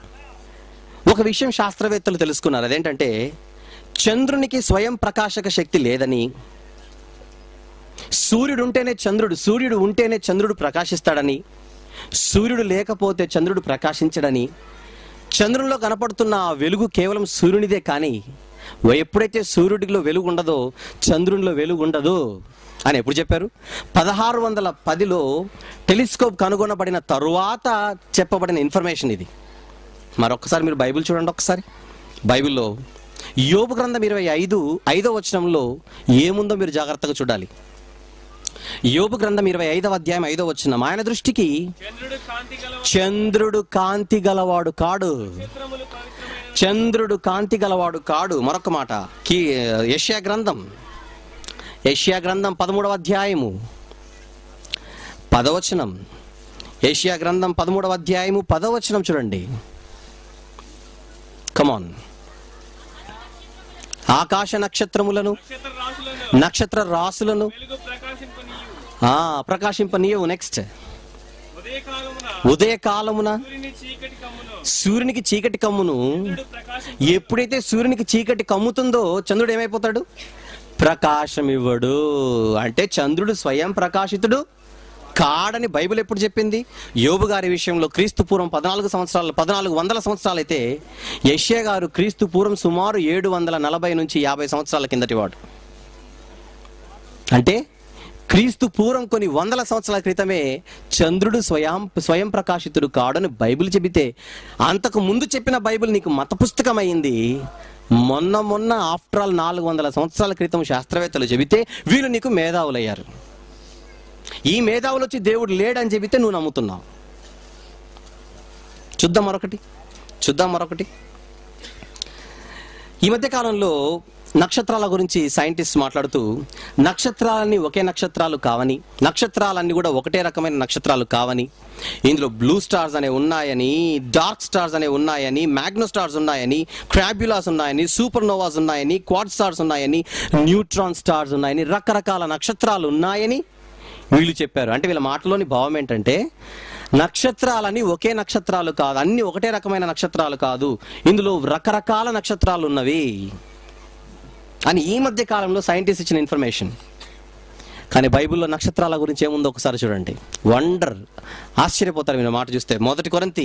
ఒక విషయం శాస్త్రవేత్తలు తెలుసుకున్నారు అదేంటంటే చంద్రునికి స్వయం ప్రకాశక శక్తి లేదని సూర్యుడు ఉంటేనే చంద్రుడు సూర్యుడు ఉంటేనే చంద్రుడు ప్రకాశిస్తాడని సూర్యుడు లేకపోతే చంద్రుడు ప్రకాశించడని చంద్రునిలో కనపడుతున్న ఆ వెలుగు కేవలం సూర్యునిదే కానీ ఎప్పుడైతే సూర్యుడిలో వెలుగు ఉండదో చంద్రునిలో వెలుగు ఉండదు అని ఎప్పుడు చెప్పారు పదహారు వందల పదిలో టెలిస్కోప్ కనుగొనబడిన తరువాత చెప్పబడిన ఇన్ఫర్మేషన్ ఇది మరొకసారి మీరు బైబిల్ చూడండి ఒకసారి బైబిల్లో యోబు గ్రంథం ఇరవై ఐదు ఐదో వచనంలో ఏముందో మీరు జాగ్రత్తగా చూడాలి యోబు గ్రంథం ఇరవై ఐదవ అధ్యాయం ఐదో వచ్చిన ఆయన దృష్టికి చంద్రుడు కాంతి గల చంద్రుడు కాంతి గలవాడు కాడు నక్షత్రములు పవిత్రమైన చంద్రుడు కాంతి గలవాడు కాడు మరొక మాట కీ యష్యా గ్రంథం యష్యా గ్రంథం పదమూడవ అధ్యాయము పదవచనం యష్యా గ్రంథం పదమూడవ అధ్యాయము పదవచనం చూడండి కమాన్ ఆకాశ నక్షత్రములను నక్షత్ర రాశులను నక్షత్ర రాసులను వెలుగు ప్రకాశింపనీయు ఆ ప్రకాశింపనీయవు నెక్స్ట్ ఉదయకాలమున ఉదయ కాలమున సూర్యుని చీకటి కమ్మును సూర్యునికి చీకటి కమ్మును చంద్రుడు ప్రకాశం ఎప్పుడైతే సూర్యునికి చీకటి కమ్ముతుందో చంద్రుడు ఏమైపోతాడు ప్రకాశం ఇవ్వడు అంటే చంద్రుడు స్వయం ప్రకాశితుడు కాడని బైబిల్ ఎప్పుడు చెప్పింది యోబు గారి విషయంలో క్రీస్తు పూర్వం పద్నాలుగు సంవత్సరాలు పద్నాలుగు వందల సంవత్సరాలు అయితే యష్యా గారు క్రీస్తు పూర్వం సుమారు ఏడు వందల నలభై నుంచి యాభై సంవత్సరాల కిందటి వాడు అంటే క్రీస్తు పూర్వం కొన్ని వందల సంవత్సరాల క్రితమే చంద్రుడు స్వయం స్వయం ప్రకాశితుడు కాడని బైబిల్ చెబితే అంతకు ముందు చెప్పిన బైబిల్ నీకు మత పుస్తకం అయింది మొన్న మొన్న ఆఫ్టర్ ఆల్ నాలుగు వందల సంవత్సరాల క్రితం శాస్త్రవేత్తలు చెబితే వీళ్ళు నీకు మేధావులయ్యారు ఈ మేధావులు వచ్చి దేవుడు లేడని చెబితే నువ్వు నమ్ముతున్నావు చూద్దాం మరొకటి చూద్దాం మరొకటి ఈ మధ్య కాలంలో నక్షత్రాల గురించి సైంటిస్ట్ మాట్లాడుతూ నక్షత్రాలన్నీ ఒకే నక్షత్రాలు కావని నక్షత్రాలన్నీ కూడా ఒకటే రకమైన నక్షత్రాలు కావని ఇందులో బ్లూ స్టార్స్ అనే ఉన్నాయని డార్క్ స్టార్స్ అనే ఉన్నాయని మ్యాగ్నో స్టార్స్ ఉన్నాయని క్రాబ్యులాస్ ఉన్నాయని సూపర్ నోవాస్ ఉన్నాయని క్వాడ్ స్టార్స్ ఉన్నాయని న్యూట్రాన్ స్టార్స్ ఉన్నాయని రకరకాల నక్షత్రాలు ఉన్నాయని వీళ్ళు చెప్పారు అంటే వీళ్ళ మాటలోని భావం ఏంటంటే నక్షత్రాలని ఒకే నక్షత్రాలు కాదు అన్ని ఒకటే రకమైన నక్షత్రాలు కాదు ఇందులో రకరకాల నక్షత్రాలు ఉన్నవి అని ఈ మధ్య కాలంలో సైంటిస్ట్ ఇచ్చిన ఇన్ఫర్మేషన్ కానీ బైబిల్లో నక్షత్రాల గురించి ఏముందో ఒకసారి చూడండి వండర్ ఆశ్చర్యపోతారు మీరు మాట చూస్తే మొదటి కొరంతి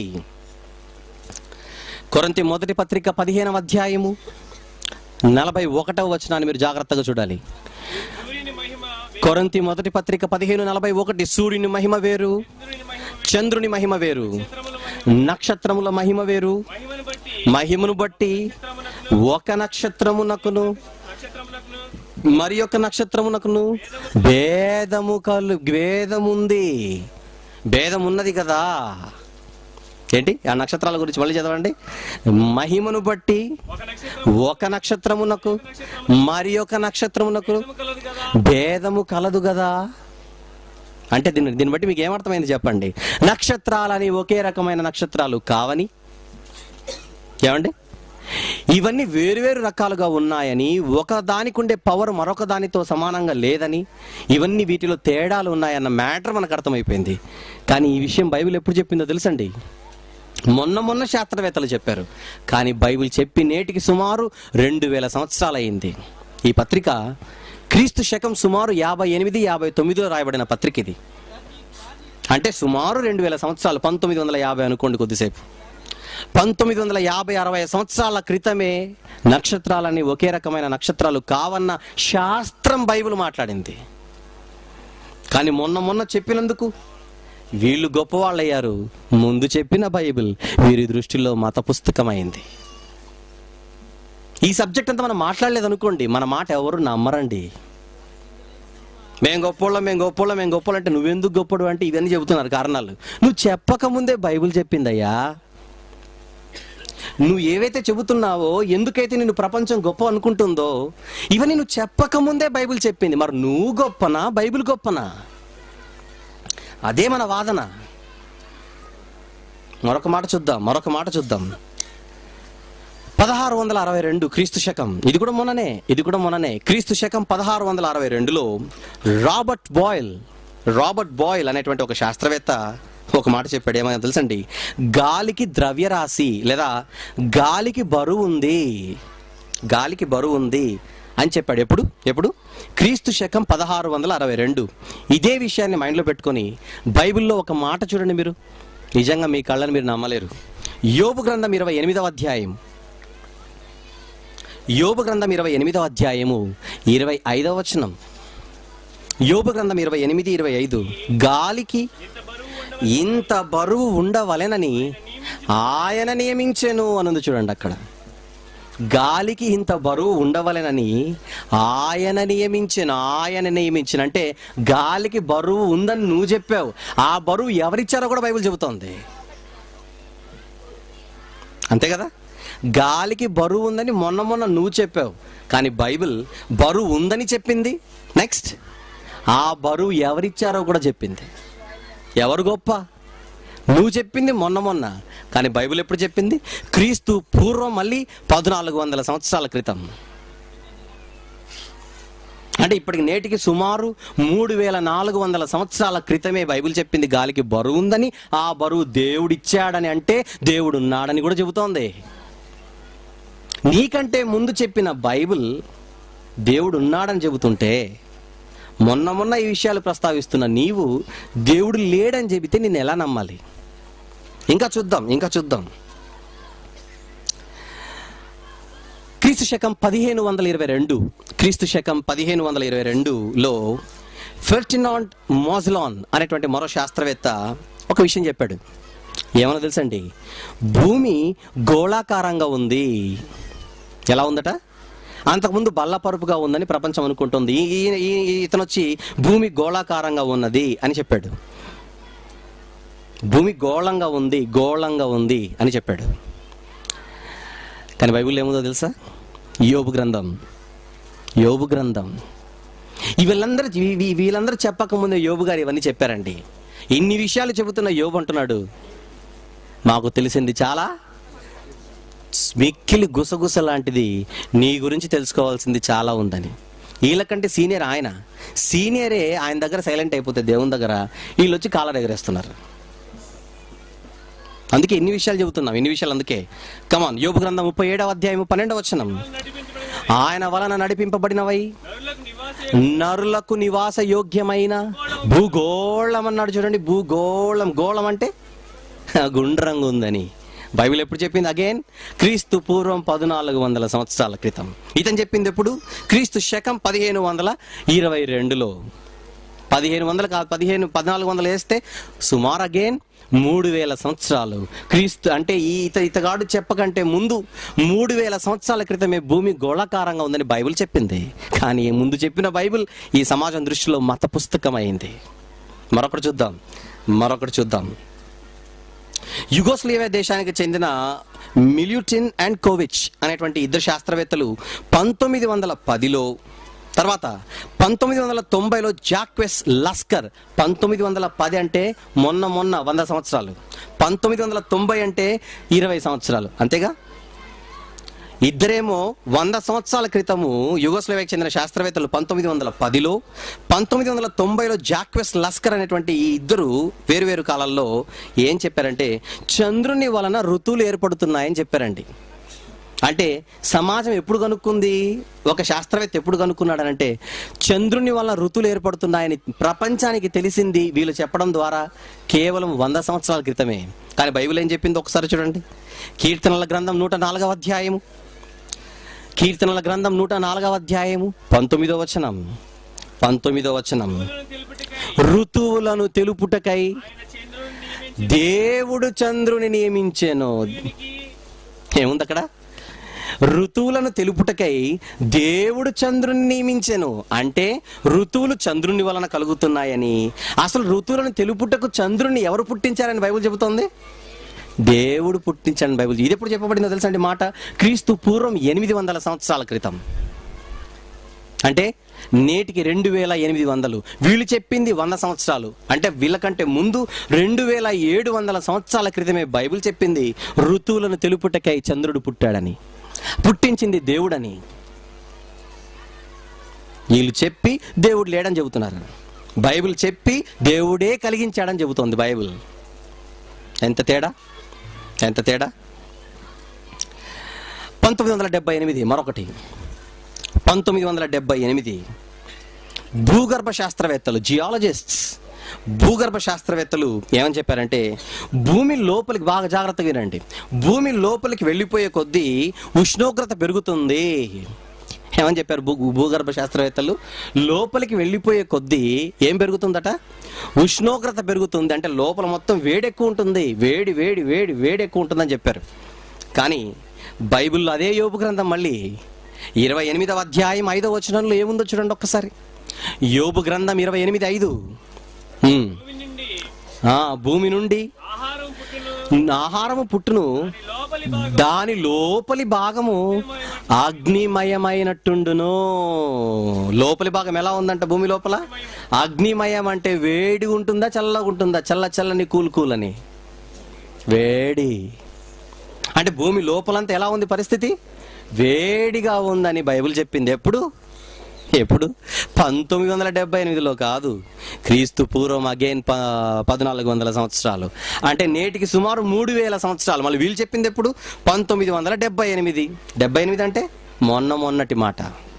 కొరంతి మొదటి పత్రిక పదిహేనవ అధ్యాయము నలభై ఒకటవ వచనాన్ని మీరు జాగ్రత్తగా చూడాలి సూర్యుని మహిమ కొరంతి మొదటి పత్రిక పదిహేను నలభై ఒకటి సూర్యుని మహిమ వేరు చంద్రుని మహిమ చంద్రుని మహిమ వేరు నక్షత్రముల నక్షత్రముల మహిమ మహిమ వేరు మహిమను బట్టి మహిమను బట్టి నక్షత్రమునకును ఒక నక్షత్రమునకును నక్షత్రమునకును మరి ఒక నక్షత్రమునకును భేదము కలు భేదముంది భేదం ఉన్నది కదా ఏంటి ఆ నక్షత్రాల గురించి మళ్ళీ చదవండి మహిమను బట్టి ఒక నక్షత్రం ఒక నక్షత్రమునకు మరి ఒక నక్షత్రమునకు కలదు కదా భేదము కలదు కదా అంటే దీన్ని దీన్ని బట్టి మీకు ఏమర్థమైంది చెప్పండి నక్షత్రాలని ఒకే రకమైన నక్షత్రాలు కావని ఏమండి ఇవన్నీ వేరువేరు రకాలుగా ఉన్నాయని ఒక దానికి ఉండే పవర్ మరొక దానితో సమానంగా లేదని ఇవన్నీ వీటిలో తేడాలు ఉన్నాయన్న మ్యాటర్ మనకు అర్థమైపోయింది కానీ ఈ విషయం బైబిల్ ఎప్పుడు చెప్పిందో తెలుసండి మొన్న మొన్న శాస్త్రవేత్తలు చెప్పారు కానీ బైబిల్ చెప్పి నేటికి సుమారు రెండు వేల సంవత్సరాలు అయింది ఈ పత్రిక క్రీస్తు శకం సుమారు యాభై ఎనిమిది యాభై తొమ్మిదిలో రాయబడిన పత్రిక ఇది అంటే సుమారు రెండు వేల సంవత్సరాలు పంతొమ్మిది వందల యాభై అనుకోండి కొద్దిసేపు పంతొమ్మిది వందల యాభై అరవై సంవత్సరాల క్రితమే నక్షత్రాలని ఒకే రకమైన నక్షత్రాలు కావన్న శాస్త్రం బైబిల్ మాట్లాడింది కానీ మొన్న మొన్న చెప్పినందుకు వీళ్ళు గొప్పవాళ్ళయ్యారు ముందు చెప్పిన బైబిల్ వీరి దృష్టిలో మత పుస్తకమైంది ఈ సబ్జెక్ట్ అంతా మనం మాట్లాడలేదు అనుకోండి మన మాట ఎవరు నమ్మరండి మేము గొప్పోళ్ళం మేము గొప్పోళ్ళం మేము గొప్పోళ్ళం అంటే నువ్వెందుకు గొప్పడు అంటే ఇవన్నీ చెబుతున్నారు కారణాలు నువ్వు చెప్పక ముందే బైబిల్ చెప్పిందయ్యా నువ్వు ఏవైతే చెబుతున్నావో ఎందుకైతే నిన్ను ప్రపంచం గొప్ప అనుకుంటుందో ఇవన్నీ నువ్వు చెప్పక ముందే బైబిల్ చెప్పింది మరి నువ్వు గొప్పనా బైబిల్ గొప్పనా అదే మన వాదన మరొక మాట చూద్దాం మరొక మాట చూద్దాం పదహారు వందల అరవై రెండు క్రీస్తు శకం ఇది కూడా మొన్ననే ఇది కూడా మొన్ననే క్రీస్తు శకం పదహారు వందల అరవై రెండులో రాబర్ట్ బాయిల్ రాబర్ట్ బాయిల్ అనేటువంటి ఒక శాస్త్రవేత్త ఒక మాట చెప్పాడు ఏమైనా తెలుసండి గాలికి ద్రవ్యరాశి లేదా గాలికి బరువు ఉంది గాలికి బరువు ఉంది అని చెప్పాడు ఎప్పుడు ఎప్పుడు క్రీస్తు శకం పదహారు వందల అరవై రెండు ఇదే విషయాన్ని మైండ్లో పెట్టుకొని బైబిల్లో ఒక మాట చూడండి మీరు నిజంగా మీ కళ్ళని మీరు నమ్మలేరు యోబు గ్రంథం ఇరవై ఎనిమిదవ అధ్యాయం యోబు గ్రంథం ఇరవై ఎనిమిదవ అధ్యాయము ఇరవై ఐదవ వచనం యోబు గ్రంథం ఇరవై ఎనిమిది ఇరవై ఐదు గాలికి ఇంత బరువు ఇంత బరువు ఉండవ ఉండవలెనని ఆయన నియమించెను అనుంది చూడండి అక్కడ గాలికి ఇంత బరువు ఉండవలెనని ఆయన నియమించిన ఆయన నియమించిన అంటే గాలికి బరువు ఉందని నువ్వు చెప్పావు ఆ బరువు ఎవరిచ్చారో కూడా బైబిల్ చెబుతోంది అంతే కదా గాలికి బరువు ఉందని మొన్న మొన్న నువ్వు చెప్పావు కానీ బైబిల్ బరువు ఉందని చెప్పింది నెక్స్ట్ ఆ బరువు ఎవరిచ్చారో కూడా చెప్పింది ఎవరు గొప్ప నువ్వు చెప్పింది మొన్న మొన్న కానీ బైబిల్ ఎప్పుడు చెప్పింది క్రీస్తు పూర్వం మళ్ళీ పద్నాలుగు వందల సంవత్సరాల క్రితం అంటే ఇప్పటికి నేటికి సుమారు మూడు వేల నాలుగు వందల సంవత్సరాల క్రితమే బైబిల్ చెప్పింది గాలికి బరువు ఉందని ఆ బరువు దేవుడిచ్చాడని అంటే దేవుడు ఉన్నాడని కూడా చెబుతోంది నీకంటే ముందు చెప్పిన బైబిల్ దేవుడు ఉన్నాడని చెబుతుంటే మొన్న మొన్న ఈ విషయాలు ప్రస్తావిస్తున్న నీవు దేవుడు లేడని చెబితే నేను ఎలా నమ్మాలి ఇంకా చూద్దాం ఇంకా చూద్దాం క్రీస్తు శకం పదిహేను వందల ఇరవై రెండు క్రీస్తు శకం పదిహేను వందల ఇరవై రెండులో ఫెర్టినాంట్ మోజలాన్ అనేటువంటి మరో శాస్త్రవేత్త ఒక విషయం చెప్పాడు ఏమన్నా తెలుసండి భూమి గోళాకారంగా ఉంది ఎలా ఉందట అంతకుముందు బల్లపరుపుగా ఉందని ప్రపంచం అనుకుంటుంది ఈ- ఈ- ఈ- ఈ- ఇతను వచ్చి భూమి గోళాకారంగా ఉన్నది అని చెప్పాడు భూమి గోళంగా ఉంది గోళంగా ఉంది అని చెప్పాడు కానీ బైబిల్ ఏముందో తెలుసా యోబు గ్రంథం యోబు గ్రంథం ఈ వీళ్ళందరూ వీ- వీ- వీళ్ళందరూ చెప్పకముందే యోబు గారు ఇవన్నీ చెప్పారండి ఇన్ని విషయాలు చెబుతున్న యోబు అంటున్నాడు మాకు తెలిసింది చాలా మిక్కిలి గుసగుస లాంటిది నీ గురించి తెలుసుకోవాల్సింది చాలా ఉందని వీళ్ళకంటే సీనియర్ ఆయన సీనియరే ఆయన దగ్గర సైలెంట్ అయిపోతే దేవుని దగ్గర వీళ్ళు వచ్చి కాలర్ ఎగరేస్తున్నారు అందుకే ఇన్ని విషయాలు చెబుతున్నాం ఇన్ని విషయాలు అందుకే కమాన్ యోబు గ్రంథం ముప్పై ఏడవ అధ్యాయం పన్నెండవ వచనం నడిపించబడిన ఆయన వలన నడిపింపబడినవై నరులకు నివాస నరులకు నివాస యోగ్యమైన భూగోళం అన్నాడు చూడండి భూగోళం గోళం అంటే గుండ్రంగా ఉందని బైబిల్ ఎప్పుడు చెప్పింది అగైన్ క్రీస్తు పూర్వం పద్నాలుగు వందల సంవత్సరాల క్రితం ఇతను చెప్పింది ఎప్పుడు క్రీస్తు శకం పదిహేను వందల ఇరవై రెండులో పదిహేను వందలు కాదు పదిహేను పద్నాలుగు వందలు వేస్తే సుమారు అగైన్ మూడు వేల సంవత్సరాలు క్రీస్తు అంటే ఈ ఇత ఇతగాడు చెప్పకంటే ముందు మూడు వేల సంవత్సరాల క్రితమే భూమి గోళాకారంగా ఉందని బైబిల్ చెప్పింది కానీ ముందు చెప్పిన బైబిల్ ఈ సమాజం దృష్టిలో మత పుస్తకం అయింది మరొకటి చూద్దాం మరొకటి చూద్దాం యుగోస్లేవియా దేశానికి చెందిన మిల్యూటిన్ అండ్ కోవిచ్ అనేటువంటి ఇద్దరు శాస్త్రవేత్తలు పంతొమ్మిది వందల పదిలో తర్వాత పంతొమ్మిది వందల తొంభైలో జాక్వెస్ లస్కర్ పంతొమ్మిది వందల పది అంటే మొన్న మొన్న వంద సంవత్సరాలు పంతొమ్మిది వందల తొంభై అంటే ఇరవై సంవత్సరాలు అంతేగా ఇద్దరేమో వంద సంవత్సరాల క్రితము యుగోస్లోవియాకి చెందిన శాస్త్రవేత్తలు పంతొమ్మిది వందల పదిలో పంతొమ్మిది వందల తొంభైలో జాక్వెస్ లస్కర్ అనేటువంటి ఈ ఇద్దరు వేరువేరు కాలాల్లో ఏం చెప్పారంటే చంద్రుని వలన ఋతువులు ఏర్పడుతున్నాయని చెప్పారండి అంటే సమాజం ఎప్పుడు కనుక్కుంది ఒక శాస్త్రవేత్త ఎప్పుడు కనుక్కున్నాడనంటే చంద్రుని వల్ల ఋతువులు ఏర్పడుతున్నాయని ప్రపంచానికి తెలిసింది వీళ్ళు చెప్పడం ద్వారా కేవలం వంద సంవత్సరాల క్రితమే కానీ బైబిల్ ఏం చెప్పింది ఒకసారి చూడండి కీర్తనల గ్రంథం నూట నాలుగవ అధ్యాయము కీర్తనల గ్రంథం నూట నాలుగవ అధ్యాయము పంతొమ్మిదో వచనం పంతొమ్మిదో వచనం తెలుపుటకై ఋతువులను తెలుపుటకై ఆయన చంద్రుని నియమించి దేవుడు చంద్రుని నియమించాను ఏముంది అక్కడ ఋతువులను తెలుపుటకై దేవుడు చంద్రుని నియమించెను అంటే ఋతువులు చంద్రుని వలన కలుగుతున్నాయని అసలు ఋతువులను తెలుపుటకు చంద్రుని ఎవరు పుట్టించారని బైబిల్ చెబుతోంది దేవుడు పుట్టించాడని బైబిల్ ఇది ఎప్పుడు చెప్పబడిందో తెలుసా అండి మాట క్రీస్తు పూర్వం ఎనిమిది వందల సంవత్సరాల క్రితం అంటే నేటికి రెండు వేల ఎనిమిది వందలు వీళ్ళు చెప్పింది వంద సంవత్సరాలు అంటే వీళ్ళకంటే ముందు రెండు వేల ఏడు వందల సంవత్సరాల క్రితమే బైబిల్ చెప్పింది ఋతువులను తెలుపుటకై చంద్రుడు పుట్టాడని పుట్టించింది దేవుడని వీళ్ళు చెప్పి దేవుడు లేడని చెబుతున్నారు బైబిల్ చెప్పి దేవుడే కలిగించాడని చెబుతోంది బైబిల్ ఎంత తేడా ఎంత తేడా పంతొమ్మిది వందల డెబ్బై ఎనిమిది మరొకటి పంతొమ్మిది వందల డెబ్బై ఎనిమిది భూగర్భ శాస్త్రవేత్తలు జియాలజిస్ట్స్ భూగర్భ శాస్త్రవేత్తలు ఏమని చెప్పారంటే భూమి లోపలికి బాగా జాగ్రత్తగా వినండి భూమి లోపలికి వెళ్ళిపోయే కొద్దీ ఉష్ణోగ్రత పెరుగుతుంది ఏమని చెప్పారు భూ భూగర్భ శాస్త్రవేత్తలు లోపలికి వెళ్ళిపోయే కొద్దీ ఏం పెరుగుతుందట ఉష్ణోగ్రత పెరుగుతుంది అంటే లోపల మొత్తం వేడి ఎక్కువ ఉంటుంది వేడి వేడి వేడి వేడి ఎక్కువ ఉంటుందని చెప్పారు కానీ బైబిల్లో అదే యోబు గ్రంథం మళ్ళీ ఇరవై ఎనిమిదవ అధ్యాయం ఐదవ వచనంలో ఏముందో చూడండి ఒక్కసారి యోబు గ్రంథం ఇరవై ఎనిమిది ఐదు ఉమ్. భూమి నుండి ఆ, భూమి నుండి ఆహారం పుట్టును ఆహారము పుట్టును లోపలి భాగం దాని లోపలి భాగము అగ్నిమయమైనట్టుండును లోపలి భాగం ఎలా ఉందంట భూమి లోపల అగ్నిమయం అంటే వేడి ఉంటుందా చల్లగా ఉంటుందా చల్ల చల్లని కూల్ కూల్ అని వేడి అంటే భూమి లోపలంతా ఎలా ఉంది పరిస్థితి వేడిగా ఉందని బైబిల్ చెప్పింది ఎప్పుడు ఎప్పుడు పంతొమ్మిది వందల డెబ్బై ఎనిమిదిలో కాదు క్రీస్తు పూర్వం అగైన్ ప పద్నాలుగు వందల సంవత్సరాలు అంటే నేటికి సుమారు మూడు వేల సంవత్సరాలు మళ్ళీ వీళ్ళు చెప్పింది ఎప్పుడు పంతొమ్మిది వందల డెబ్బై ఎనిమిది డెబ్బై ఎనిమిది అంటే మొన్న మొన్నటి మాట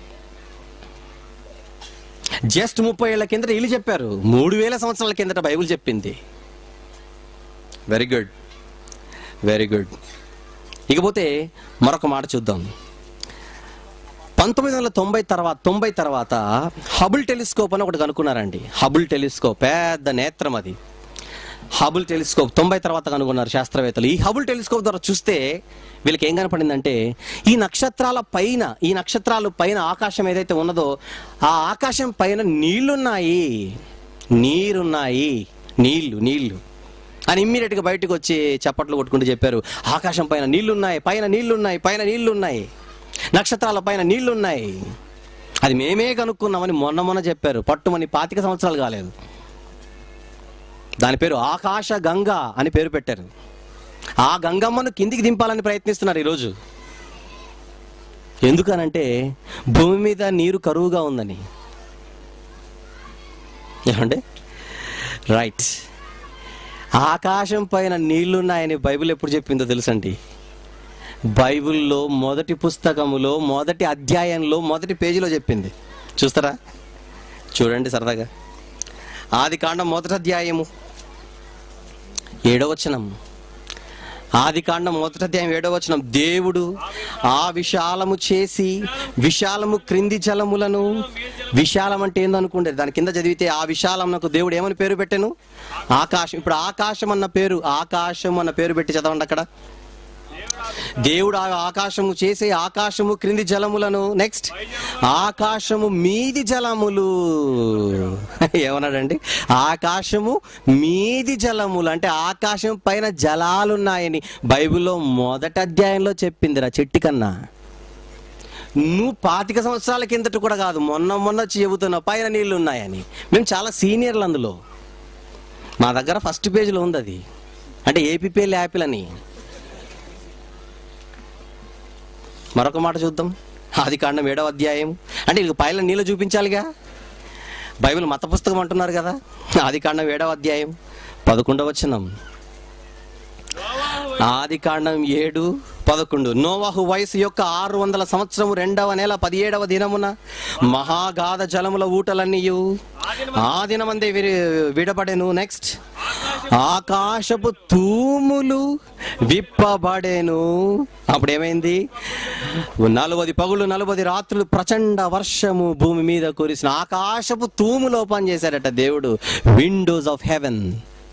జస్ట్ ముప్పై ఏళ్ల కిందట వీళ్ళు చెప్పారు మూడు వేల సంవత్సరాల కిందట బైబిల్ చెప్పింది వెరీ గుడ్ వెరీ గుడ్ ఇకపోతే మరొక మాట చూద్దాం పంతొమ్మిది వందల తొంభై తర్వాత తొంభై తర్వాత హబుల్ టెలిస్కోప్ అని ఒకటి కనుక్కున్నారండి హబుల్ టెలిస్కోప్ పెద్ద నేత్రం అది హబుల్ టెలిస్కోప్ తొంభై తర్వాత కనుగొన్నారు శాస్త్రవేత్తలు ఈ హబుల్ టెలిస్కోప్ ద్వారా చూస్తే వీళ్ళకి ఏం కనపడిందంటే ఈ నక్షత్రాల పైన ఈ నక్షత్రాల పైన ఆకాశం ఏదైతే ఉన్నదో ఆ ఆకాశం పైన నీళ్లున్నాయి నీరున్నాయి నీళ్లు నీళ్లు అని ఇమ్మీడియట్ గా బయటకు వచ్చి చప్పట్లు కొట్టుకుంటూ చెప్పారు ఆకాశం పైన నీళ్లున్నాయి పైన నీళ్లున్నాయి పైన నీళ్లున్నాయి నక్షత్రాల పైన నీళ్లున్నాయి అది మేమే కనుక్కున్నామని మొన్న మొన్న చెప్పారు పట్టుమని పాతిక సంవత్సరాలు కాలేదు దాని పేరు ఆకాశ గంగ అని పేరు పెట్టారు ఆ గంగమ్మను కిందికి దింపాలని ప్రయత్నిస్తున్నారు ఈరోజు ఎందుకనంటే భూమి మీద నీరు కరువుగా ఉందని ఏమండి రైట్ ఆకాశం పైన నీళ్లున్నాయని బైబిల్ ఎప్పుడు చెప్పిందో తెలుసండి బైబిల్లో మొదటి పుస్తకములో మొదటి అధ్యాయంలో మొదటి పేజీలో చెప్పింది చూస్తారా చూడండి సరదాగా ఆది కాండం మొదటి అధ్యాయము ఏడవ వచనం ఆది కాండం మొదటి అధ్యాయం ఏడవ వచనం దేవుడు ఆ విశాలము చేసి విశాలము క్రింది జలములను విశాలం అంటే ఏందనుకుంటే దాని కింద చదివితే ఆ విశాలమునకు దేవుడు ఏమని పేరు పెట్టాను ఆకాశం ఇప్పుడు ఆకాశం అన్న పేరు ఆకాశం అన్న పేరు పెట్టి చదవండి అక్కడ దేవుడు ఆ ఆకాశము చేసే ఆకాశము క్రింది జలములను నెక్స్ట్ ఆకాశము మీది జలములు ఏమన్నాడండి ఆకాశము మీది జలములు అంటే ఆకాశం పైన జలాలున్నాయని బైబిల్లో మొదటి అధ్యాయంలో చెప్పిందిరా చెట్టు కన్నా నువ్వు పాతిక సంవత్సరాల కిందట కూడా కాదు మొన్న మొన్న వచ్చి చెబుతున్నావు పైన నీళ్లు ఉన్నాయని మేము చాలా సీనియర్లు అందులో మా దగ్గర ఫస్ట్ పేజీలో ఉంది అది అంటే ఏపీపీఎల్ యాపిల్ అని మరొక మాట చూద్దాం ఆది కాండం ఏడవ అధ్యాయం అంటే ఇక పైన నీళ్ళు చూపించాలిగా బైబిల్ మత పుస్తకం అంటున్నారు కదా ఆది కాండం ఏడవ అధ్యాయం పదకొండవ వచనం నోవాహు ఆది కాండం ఏడు పదకొండు నోవాహు వయసు యొక్క ఆరు వందల సంవత్సరం రెండవ నెల పదిహేడవ దినమున మహాగాధ జలముల ఊటలన్నీయు ఆ దినమందే విరి- విడబడెను నెక్స్ట్ ఆకాశపు తూములు విప్పబడెను అప్పుడు ఏమైంది నలువది పగులు నలువది రాత్రులు ప్రచండ వర్షము భూమి మీద కురిసిన ఆకాశపు తూములు ఓపెన్ చేశాడట దేవుడు విండోస్ ఆఫ్ హెవెన్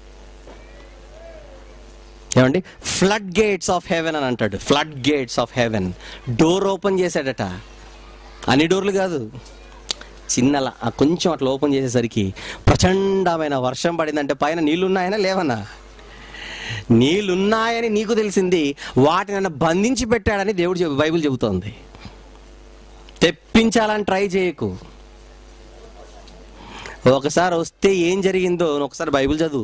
ఏమండి ఫ్లడ్ గేట్స్ ఆఫ్ హెవెన్ అని అంటాడు flood gates of heaven door open చేశాడట అన్ని డోర్లు కాదు చిన్నల ఆ కొంచెం అట్లా ఓపెన్ చేసేసరికి ప్రచండమైన వర్షం పడిందంటే పైన నీళ్లున్నాయనా లేవనా నీళ్లున్నాయని నీకు తెలిసింది వాటిని నన్ను బంధించి పెట్టాడని దేవుడు చెబు బైబిల్ చెబుతోంది తెప్పించాలని ట్రై చేయకు ఒకసారి వస్తే ఏం జరిగిందో నువ్వు ఒకసారి బైబిల్ చదువు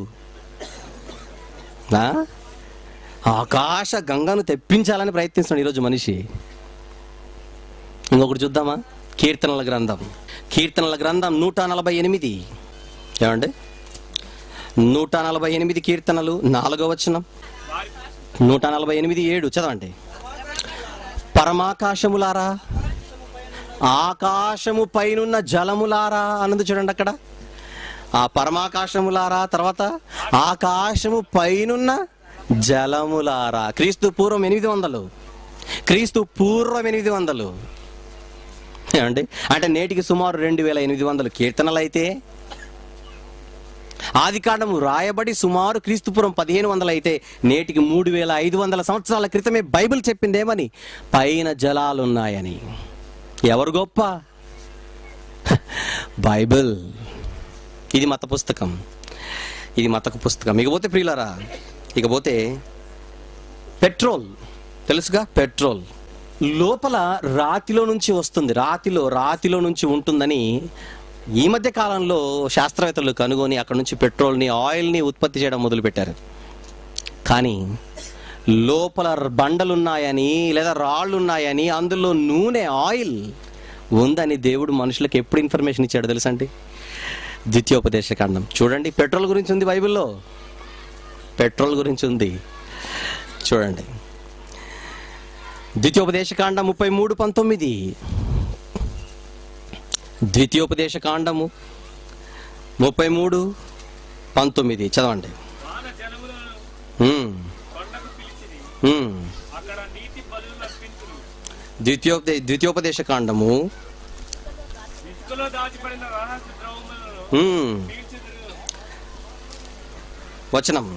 ఆ? ఆకాశ గంగను తెప్పించాలని ప్రయత్నిస్తున్నాడు ఈరోజు మనిషి ఇంకొకటి చూద్దామా కీర్తనల గ్రంథం కీర్తనల గ్రంథం నూట నలభై ఎనిమిది ఏమండి నూట నలభై ఎనిమిది కీర్తనలు నాలుగో వచనం నూట నలభై ఎనిమిది ఏడు చదవండి పరమాకాశములారా ఆకాశము పైనున్న జలములారా అన్నది చూడండి అక్కడ ఆ పరమాకాశములారా తర్వాత ఆకాశము పైనున్న జలములారా క్రీస్తు పూర్వం ఎనిమిది వందలు క్రీస్తు పూర్వం ఎనిమిది వందలు ఏమండి అంటే నేటికి సుమారు రెండు వేల ఎనిమిది వందలు కీర్తనలు అయితే ఆది కాండము రాయబడి సుమారు క్రీస్తుపురం పదిహేను వందలు అయితే నేటికి మూడు వేల ఐదు వందల సంవత్సరాల క్రితమే బైబిల్ చెప్పిందేమని పైన జలాలున్నాయని ఎవరు గొప్ప బైబిల్ ఇది మత పుస్తకం ఇది మత పుస్తకం ఇకపోతే ప్రియులరా ఇకపోతే పెట్రోల్ తెలుసుగా పెట్రోల్ లోపల రాతిలో నుంచి వస్తుంది రాతిలో రాతిలో నుంచి ఉంటుందని ఈ మధ్య కాలంలో శాస్త్రవేత్తలు కనుగొని అక్కడ నుంచి పెట్రోల్ని ఆయిల్ని ఉత్పత్తి చేయడం మొదలుపెట్టారు కానీ లోపల బండలున్నాయని లేదా రాళ్ళు ఉన్నాయని అందులో నూనె ఆయిల్ ఉందని దేవుడు మనుషులకు ఎప్పుడు ఇన్ఫర్మేషన్ ఇచ్చాడు తెలుసండి ద్వితీయోపదేశ కాండం చూడండి పెట్రోల్ గురించి ఉంది బైబిల్లో పెట్రోల్ గురించి ఉంది చూడండి ద్వితీయోపదేశ కాండం ముప్పై మూడు పంతొమ్మిది ద్వితీయోపదేశ కాండము ముప్పై మూడు పంతొమ్మిది చదవండి వాన జనములను ఉమ్, కొండకు పిలిచిరి ఉమ్. అక్కడ నీతి బలులు అర్పించును ద్వితీయోపదే ద్వితీయోపదేశ కాండము ఇసుకలో దాచిపడిన రహస్య ద్రవములను ఉమ్, తీర్చిదురు వచనం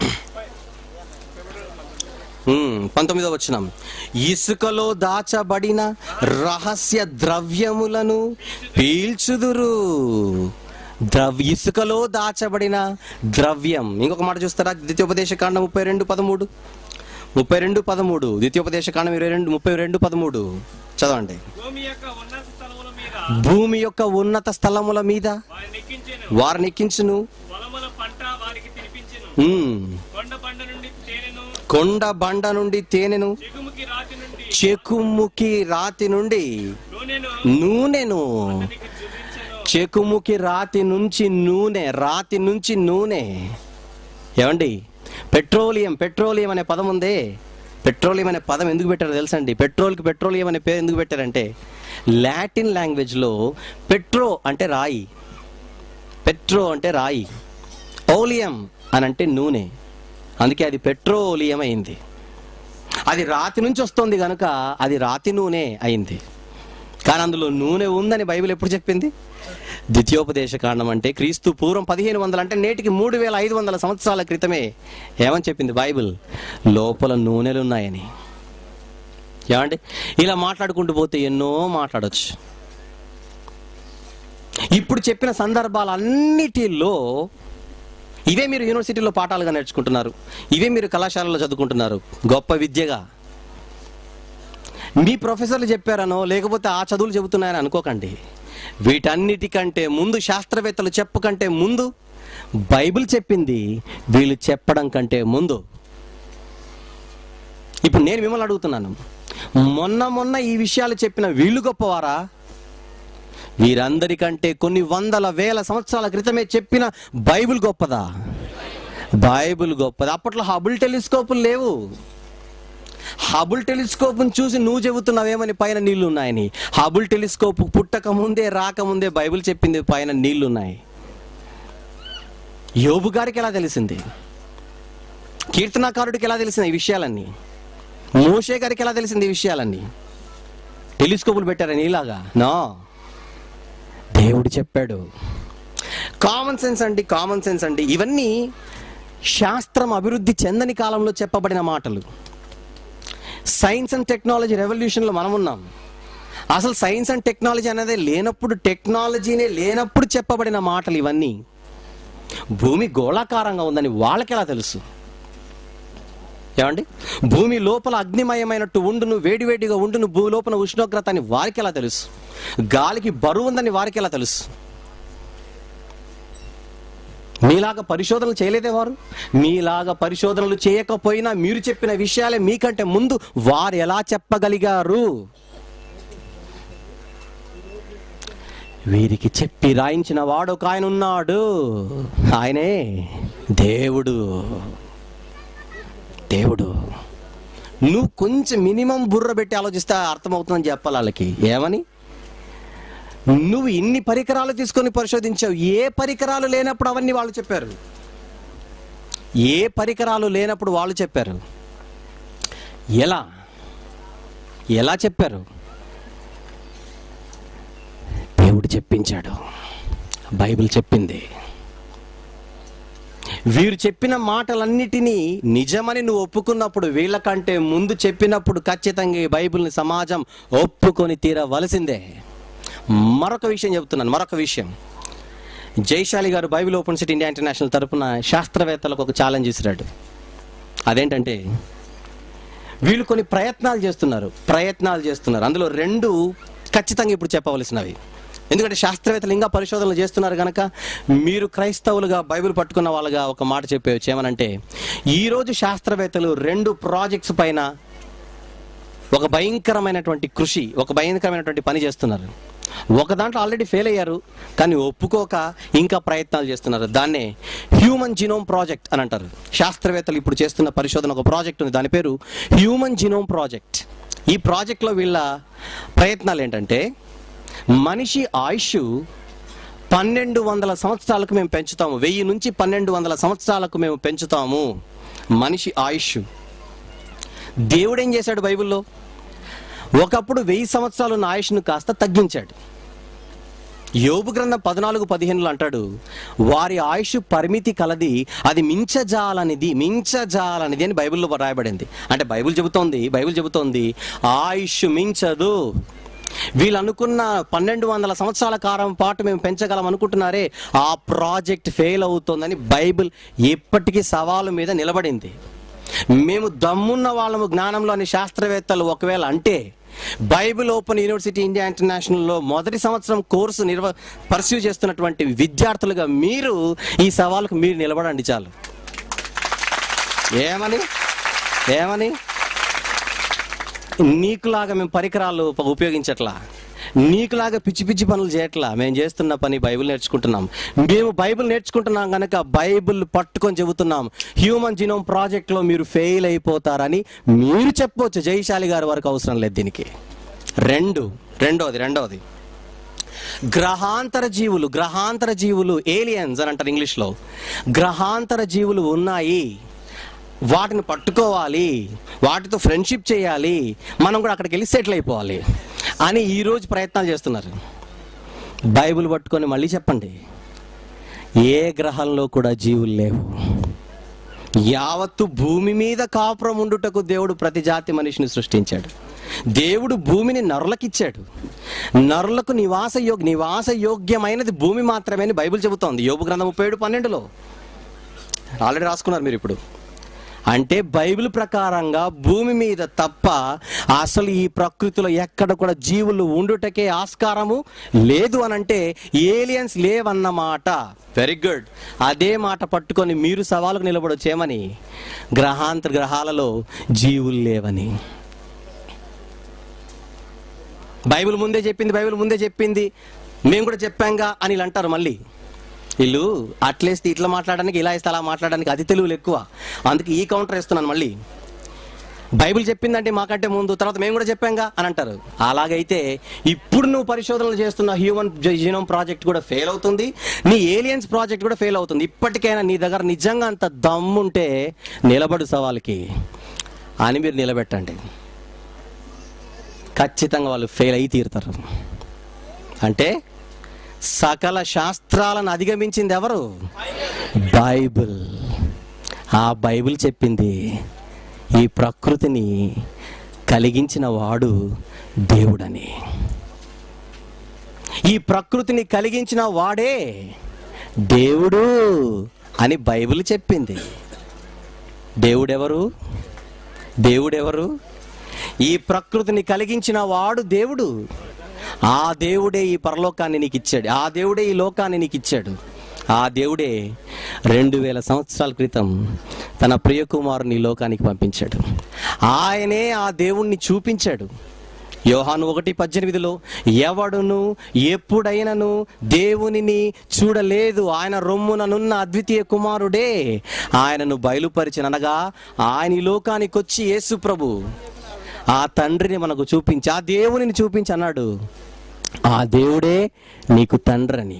ఉమ్, పంతొమ్మిదో వచనం ఇసుకలో దాచబడిన రహస్య ద్రవ్యములను పీల్చుదురు ద్రవ్ ఇసుకలో దాచబడిన ద్రవ్యం ఇంకొక మాట చూస్తారా ద్వితీయోపదేశ కాండం ముప్పై రెండు పదమూడు ముప్పై రెండు పదమూడు ద్వితీయోపదేశ కాండం ఇరవై రెండు ముప్పై రెండు పదమూడు చదవండి భూమి యొక్క ఉన్నత స్థలముల మీద భూమి యొక్క ఉన్నత స్థలముల మీద వారిని ఎక్కించెను వారిని ఎక్కించును పొలముల పంట వారికి తినిపించెను ఉమ్, కొండ బండ నుండి తేనెను కొండ బండ నుండి తేనెను చెగుముకి రాతి నుండి చెకుముకి రాతి నుండి నూనెను నూనెను అతనికి చూపించెను చెకుముకి రాతి నుంచి నూనె రాతి నుంచి నూనె ఏమండి పెట్రోలియం పెట్రోలియం అనే పదం ఉందే పెట్రోలియం అనే పదం ఎందుకు పెట్టారో తెలుసండి పెట్రోల్కి పెట్రోలియం అనే పేరు ఎందుకు పెట్టారంటే లాటిన్ లాంగ్వేజ్లో పెట్రో అంటే రాయి పెట్రో అంటే రాయి ఓలియం అని అంటే నూనె అందుకే అది పెట్రోలియం అయింది అది రాతి నుంచి వస్తుంది కనుక అది రాతి నూనె అయింది కానీ అందులో నూనె ఉందని బైబిల్ ఎప్పుడు చెప్పింది ద్వితీయోపదేశ కాండం అంటే క్రీస్తు పూర్వం పదిహేను వందలు అంటే నేటికి మూడు వేల ఐదు వందల సంవత్సరాల క్రితమే ఏమని చెప్పింది బైబిల్ లోపల నూనెలు ఉన్నాయని ఏమండి ఇలా మాట్లాడుకుంటూ పోతే ఎన్నో మాట్లాడొచ్చు ఇప్పుడు చెప్పిన సందర్భాలన్నిటిలో ఇవే మీరు యూనివర్సిటీలో పాఠాలుగా నేర్చుకుంటున్నారు ఇవే మీరు కళాశాలలో చదువుకుంటున్నారు గొప్ప విద్యగా మీ ప్రొఫెసర్లు చెప్పారనో లేకపోతే ఆ చదువులు చెబుతున్నాయని అనుకోకండి వీటన్నిటికంటే ముందు శాస్త్రవేత్తలు చెప్పకంటే ముందు బైబిల్ చెప్పింది వీళ్ళు చెప్పడం కంటే ముందు ఇప్పుడు నేను మిమ్మల్ని అడుగుతున్నాను మొన్న మొన్న ఈ విషయాలు చెప్పిన వీళ్ళు గొప్పవారా వీరందరికంటే కొన్ని వందల వేల సంవత్సరాల క్రితమే చెప్పిన బైబిల్ గొప్పదా బైబిల్ గొప్పది అప్పట్లో హబుల్ టెలిస్కోపులు లేవు హబుల్ టెలిస్కోప్ చూసి నువ్వు చెబుతున్నావేమని పైన నీళ్లు ఉన్నాయని హబుల్ టెలిస్కోప్ పుట్టక ముందే రాకముందే బైబిల్ చెప్పింది పైన నీళ్లు ఉన్నాయి యోబు గారికి ఎలా తెలిసింది కీర్తనాకారుడికి ఎలా తెలిసింది ఈ విషయాలన్నీ మోషే గారికి ఎలా తెలిసింది ఈ విషయాలన్నీ టెలిస్కోపులు పెట్టారని ఇలాగా నో దేవుడు చెప్పాడు కామన్ సెన్స్ అండి కామన్ సెన్స్ అండి ఇవన్నీ శాస్త్రం అభివృద్ధి చెందని కాలంలో చెప్పబడిన మాటలు సైన్స్ అండ్ టెక్నాలజీ రెవల్యూషన్లో మనం ఉన్నాం అసలు సైన్స్ అండ్ టెక్నాలజీ అనేది లేనప్పుడు టెక్నాలజీనే లేనప్పుడు చెప్పబడిన మాటలు ఇవన్నీ భూమి గోళాకారంగా ఉందని వాళ్ళకి ఎలా తెలుసు ఏమండి భూమి లోపల అగ్నిమయమైనట్టు ఉండును వేడివేడిగా ఉండును భూమి లోపల ఉష్ణోగ్రత అని వారికి ఎలా తెలుసు గాలికి బరువు ఉందని వారికి ఎలా తెలుసు మీలాగా పరిశోధనలు చేయలేదే వారు మీలాగా పరిశోధనలు చేయకపోయినా మీరు చెప్పిన విషయాలే మీకంటే ముందు వారు ఎలా చెప్పగలిగారు వీరికి చెప్పి రాయించిన వాడు ఒక ఆయన ఉన్నాడు ఆయనే దేవుడు దేవుడు నువ్వు కొంచెం మినిమం బుర్ర పెట్టి ఆలోచిస్తే అర్థమవుతుందని చెప్పాలి వాళ్ళకి ఏమని నువ్వు ఇన్ని పరికరాలు తీసుకొని పరిశోధించావు ఏ పరికరాలు లేనప్పుడు అవన్నీ వాళ్ళు చెప్పారు ఏ పరికరాలు లేనప్పుడు వాళ్ళు చెప్పారు ఎలా ఎలా చెప్పారు దేవుడు చెప్పించాడు బైబిల్ చెప్పింది వీరు చెప్పిన మాటలన్నిటినీ నిజమని నువ్వు ఒప్పుకున్నప్పుడు వీళ్ళకంటే ముందు చెప్పినప్పుడు ఖచ్చితంగా ఈ బైబిల్ని సమాజం ఒప్పుకొని తీరవలసిందే మరొక విషయం చెబుతున్నాను మరొక విషయం Jaishali garu Bible open city India international తరపున శాస్త్రవేత్తలకు ఒక ఛాలెంజ్ ఇసిరాడు అదేంటంటే వీళ్ళు కొన్ని ప్రయత్నాలు చేస్తున్నారు ప్రయత్నాలు చేస్తున్నారు అందులో రెండు ఖచ్చితంగా ఇప్పుడు చెప్పవలసినవి ఎందుకంటే శాస్త్రవేత్తలు ఇంకా పరిశోధనలు చేస్తున్నారు కనుక మీరు క్రైస్తవులుగా బైబిల్ పట్టుకున్న వాళ్ళుగా ఒక మాట చెప్పేవచ్చు ఏమనంటే ఈరోజు శాస్త్రవేత్తలు రెండు ప్రాజెక్ట్స్ పైన ఒక భయంకరమైనటువంటి కృషి ఒక భయంకరమైనటువంటి పని చేస్తున్నారు ఒక దాంట్లో ఆల్రెడీ ఫెయిల్ అయ్యారు కానీ ఒప్పుకోక ఇంకా ప్రయత్నాలు చేస్తున్నారు దాన్నే హ్యూమన్ జీనోమ్ ప్రాజెక్ట్ అని అంటారు శాస్త్రవేత్తలు ఇప్పుడు చేస్తున్న పరిశోధన ఒక ప్రాజెక్ట్ ఉంది దాని పేరు హ్యూమన్ జీనోమ్ ప్రాజెక్ట్ ఈ ప్రాజెక్ట్లో వీళ్ళ ప్రయత్నాలు ఏంటంటే మనిషి ఆయుష్ పన్నెండు వందల సంవత్సరాలకు మేము పెంచుతాము వెయ్యి నుంచి పన్నెండు వందల సంవత్సరాలకు మేము పెంచుతాము మనిషి ఆయుష్ దేవుడు ఏం చేశాడు బైబిల్లో ఒకప్పుడు వెయ్యి సంవత్సరాలు ఉన్న ఆయుష్ను కాస్త తగ్గించాడు యోబు గ్రంథం పద్నాలుగు పదిహేనులో అంటాడు వారి ఆయుష్ పరిమితి కలది అది మించజాలనిది మించజాలనిది అని బైబిల్లో రాయబడింది అంటే బైబిల్ చెబుతోంది బైబిల్ చెబుతోంది ఆయుష్ మించదు వీళ్ళు అనుకున్న పన్నెండు వందల సంవత్సరాల కాలం పాటు మేము పెంచగలం అనుకుంటున్నారే ఆ ప్రాజెక్ట్ ఫెయిల్ అవుతోందని బైబిల్ ఎప్పటికీ సవాలు మీద నిలబడింది మేము దమ్మున్న వాళ్ళము జ్ఞానంలో అని శాస్త్రవేత్తలు ఒకవేళ అంటే బైబిల్ ఓపెన్ యూనివర్సిటీ ఇండియా ఇంటర్నేషనల్లో మొదటి సంవత్సరం కోర్సు నిర్వ పర్సూ చేస్తున్నటువంటి విద్యార్థులుగా మీరు ఈ సవాలుకు మీరు నిలబడండి చాలు ఏమని ఏమని నీకులాగా మేము పరికరాలు ఉప- ఉపయోగించట్లా నీకులాగా పిచ్చి పిచ్చి పనులు చేయట్లా మేము చేస్తున్న పని బైబిల్ నేర్చుకుంటున్నాం మేము బైబిల్ నేర్చుకుంటున్నాం కనుక బైబిల్ పట్టుకొని చెబుతున్నాం హ్యూమన్ జీనోమ్ ప్రాజెక్ట్లో మీరు ఫెయిల్ అయిపోతారని మీరు చెప్పవచ్చు జయశాలి గారి వరకు అవసరం లేదు దీనికి రెండు రెండోది రెండోది గ్రహాంతర జీవులు గ్రహాంతర జీవులు ఏలియన్స్ అని అంటారు ఇంగ్లీష్లో గ్రహాంతర జీవులు ఉన్నాయి వాటిని పట్టుకోవాలి వాటితో ఫ్రెండ్షిప్ చేయాలి మనం కూడా అక్కడికి వెళ్ళి సెటిల్ అయిపోవాలి అని ఈరోజు ప్రయత్నాలు చేస్తున్నారు బైబిల్ పట్టుకొని మళ్ళీ చెప్పండి ఏ గ్రహంలో కూడా జీవులు లేవు యావత్తు భూమి మీద కాపురం ఉండుటకు దేవుడు ప్రతి జాతి మనిషిని సృష్టించాడు దేవుడు భూమిని నరులకిచ్చాడు నరులకు నివాస యోగ్ నివాస యోగ్యమైనది భూమి మాత్రమే అని బైబిల్ చెబుతోంది యోబు గ్రంథం ముప్పై ఏడు పన్నెండులో ఆల్రెడీ రాసుకున్నారు మీరు ఇప్పుడు అంటే బైబిల్ ప్రకారంగా భూమి మీద తప్ప అసలు ఈ ప్రకృతిలో ఎక్కడ కూడా జీవులు ఉండుటకే ఆస్కారము లేదు అని అంటే ఏలియన్స్ లేవన్నమాట వెరీ గుడ్ అదే మాట పట్టుకొని మీరు సవాలుకు నిలబడొచ్చేమని గ్రహాంతర గ్రహాలలో జీవులు లేవని బైబిల్ ముందే చెప్పింది బైబిల్ ముందే చెప్పింది మేము కూడా చెప్పాంగా అని వీళ్ళు అంటారు మళ్ళీ వీళ్ళు అట్లేస్తే ఇట్లా మాట్లాడడానికి ఇలా ఇస్తే అలా మాట్లాడడానికి అతి తెలుగులు ఎక్కువ అందుకే ఈ కౌంటర్ వేస్తున్నాను మళ్ళీ బైబిల్ చెప్పిందంటే మాకంటే ముందు తర్వాత మేము కూడా చెప్పాంగా అని అంటారు అలాగైతే ఇప్పుడు నువ్వు పరిశోధనలు చేస్తున్న హ్యూమన్ జీనోమ్ ప్రాజెక్ట్ కూడా ఫెయిల్ అవుతుంది నీ ఏలియన్స్ ప్రాజెక్ట్ కూడా ఫెయిల్ అవుతుంది ఇప్పటికైనా నీ దగ్గర నిజంగా అంత దమ్ముంటే నిలబడు సవాల్కి అని మీరు నిలబెట్టండి ఖచ్చితంగా వాళ్ళు ఫెయిల్ అయి తీరుతారు అంటే సకల శాస్త్రాలను అధిగమించింది ఎవరు బైబిల్ ఆ బైబిల్ చెప్పింది ఈ ప్రకృతిని కలిగించిన వాడు దేవుడని ఈ ప్రకృతిని కలిగించిన వాడే దేవుడు అని బైబిల్ చెప్పింది దేవుడెవరు దేవుడెవరు ఈ ప్రకృతిని కలిగించిన వాడు దేవుడు ఆ దేవుడే ఈ పరలోకాన్ని నీకు ఇచ్చాడు ఆ దేవుడే ఈ లోకాన్ని నీకు ఇచ్చాడు ఆ దేవుడే రెండు వేల సంవత్సరాల క్రితం తన ప్రియకుమారుని ఈ లోకానికి పంపించాడు ఆయనే ఆ దేవుణ్ణి చూపించాడు యోహాను ఒకటి పద్దెనిమిదిలో ఎవడును ఎప్పుడైనను దేవునిని చూడలేదు ఆయన రొమ్ముననున్న అద్వితీయ కుమారుడే ఆయనను బయలుపరిచిన అనగా ఆయన ఈ లోకానికి వచ్చి యేసు ప్రభు ఆ తండ్రిని మనకు చూపించి ఆ దేవునిని చూపించి అన్నాడు ఆ దేవుడే నీకు తండ్రని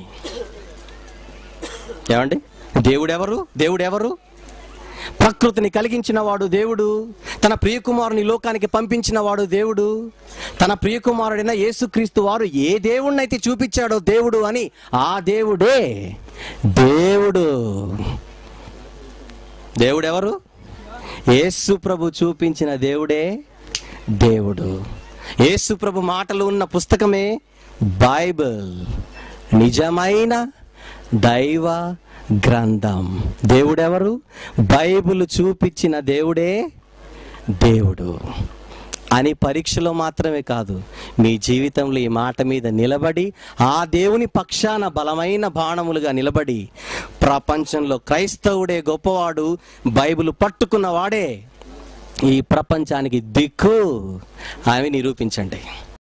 ఏమండి దేవుడెవరు దేవుడెవరు ప్రకృతిని కలిగించిన వాడు దేవుడు తన ప్రియకుమారుని లోకానికి పంపించిన వాడు దేవుడు తన ప్రియకుమారుడైన యేసుక్రీస్తు వారు ఏ దేవుణ్ణైతే చూపించాడో దేవుడు అని ఆ దేవుడే దేవుడు దేవుడెవరు యేసు ప్రభు చూపించిన దేవుడే దేవుడు యేసు ప్రభు మాటలు ఉన్న పుస్తకమే బైబిల్ నిజమైన దైవ గ్రంథం దేవుడెవరు బైబిల్ చూపించిన దేవుడే దేవుడు అని పరీక్షలో మాత్రమే కాదు మీ జీవితంలో ఈ మాట మీద నిలబడి ఆ దేవుని పక్షాన బలమైన బాణములుగా నిలబడి ప్రపంచంలో క్రైస్తవుడే గొప్పవాడు బైబిల్ పట్టుకున్నవాడే ఈ ప్రపంచానికి దిక్కు అని నిరూపించండి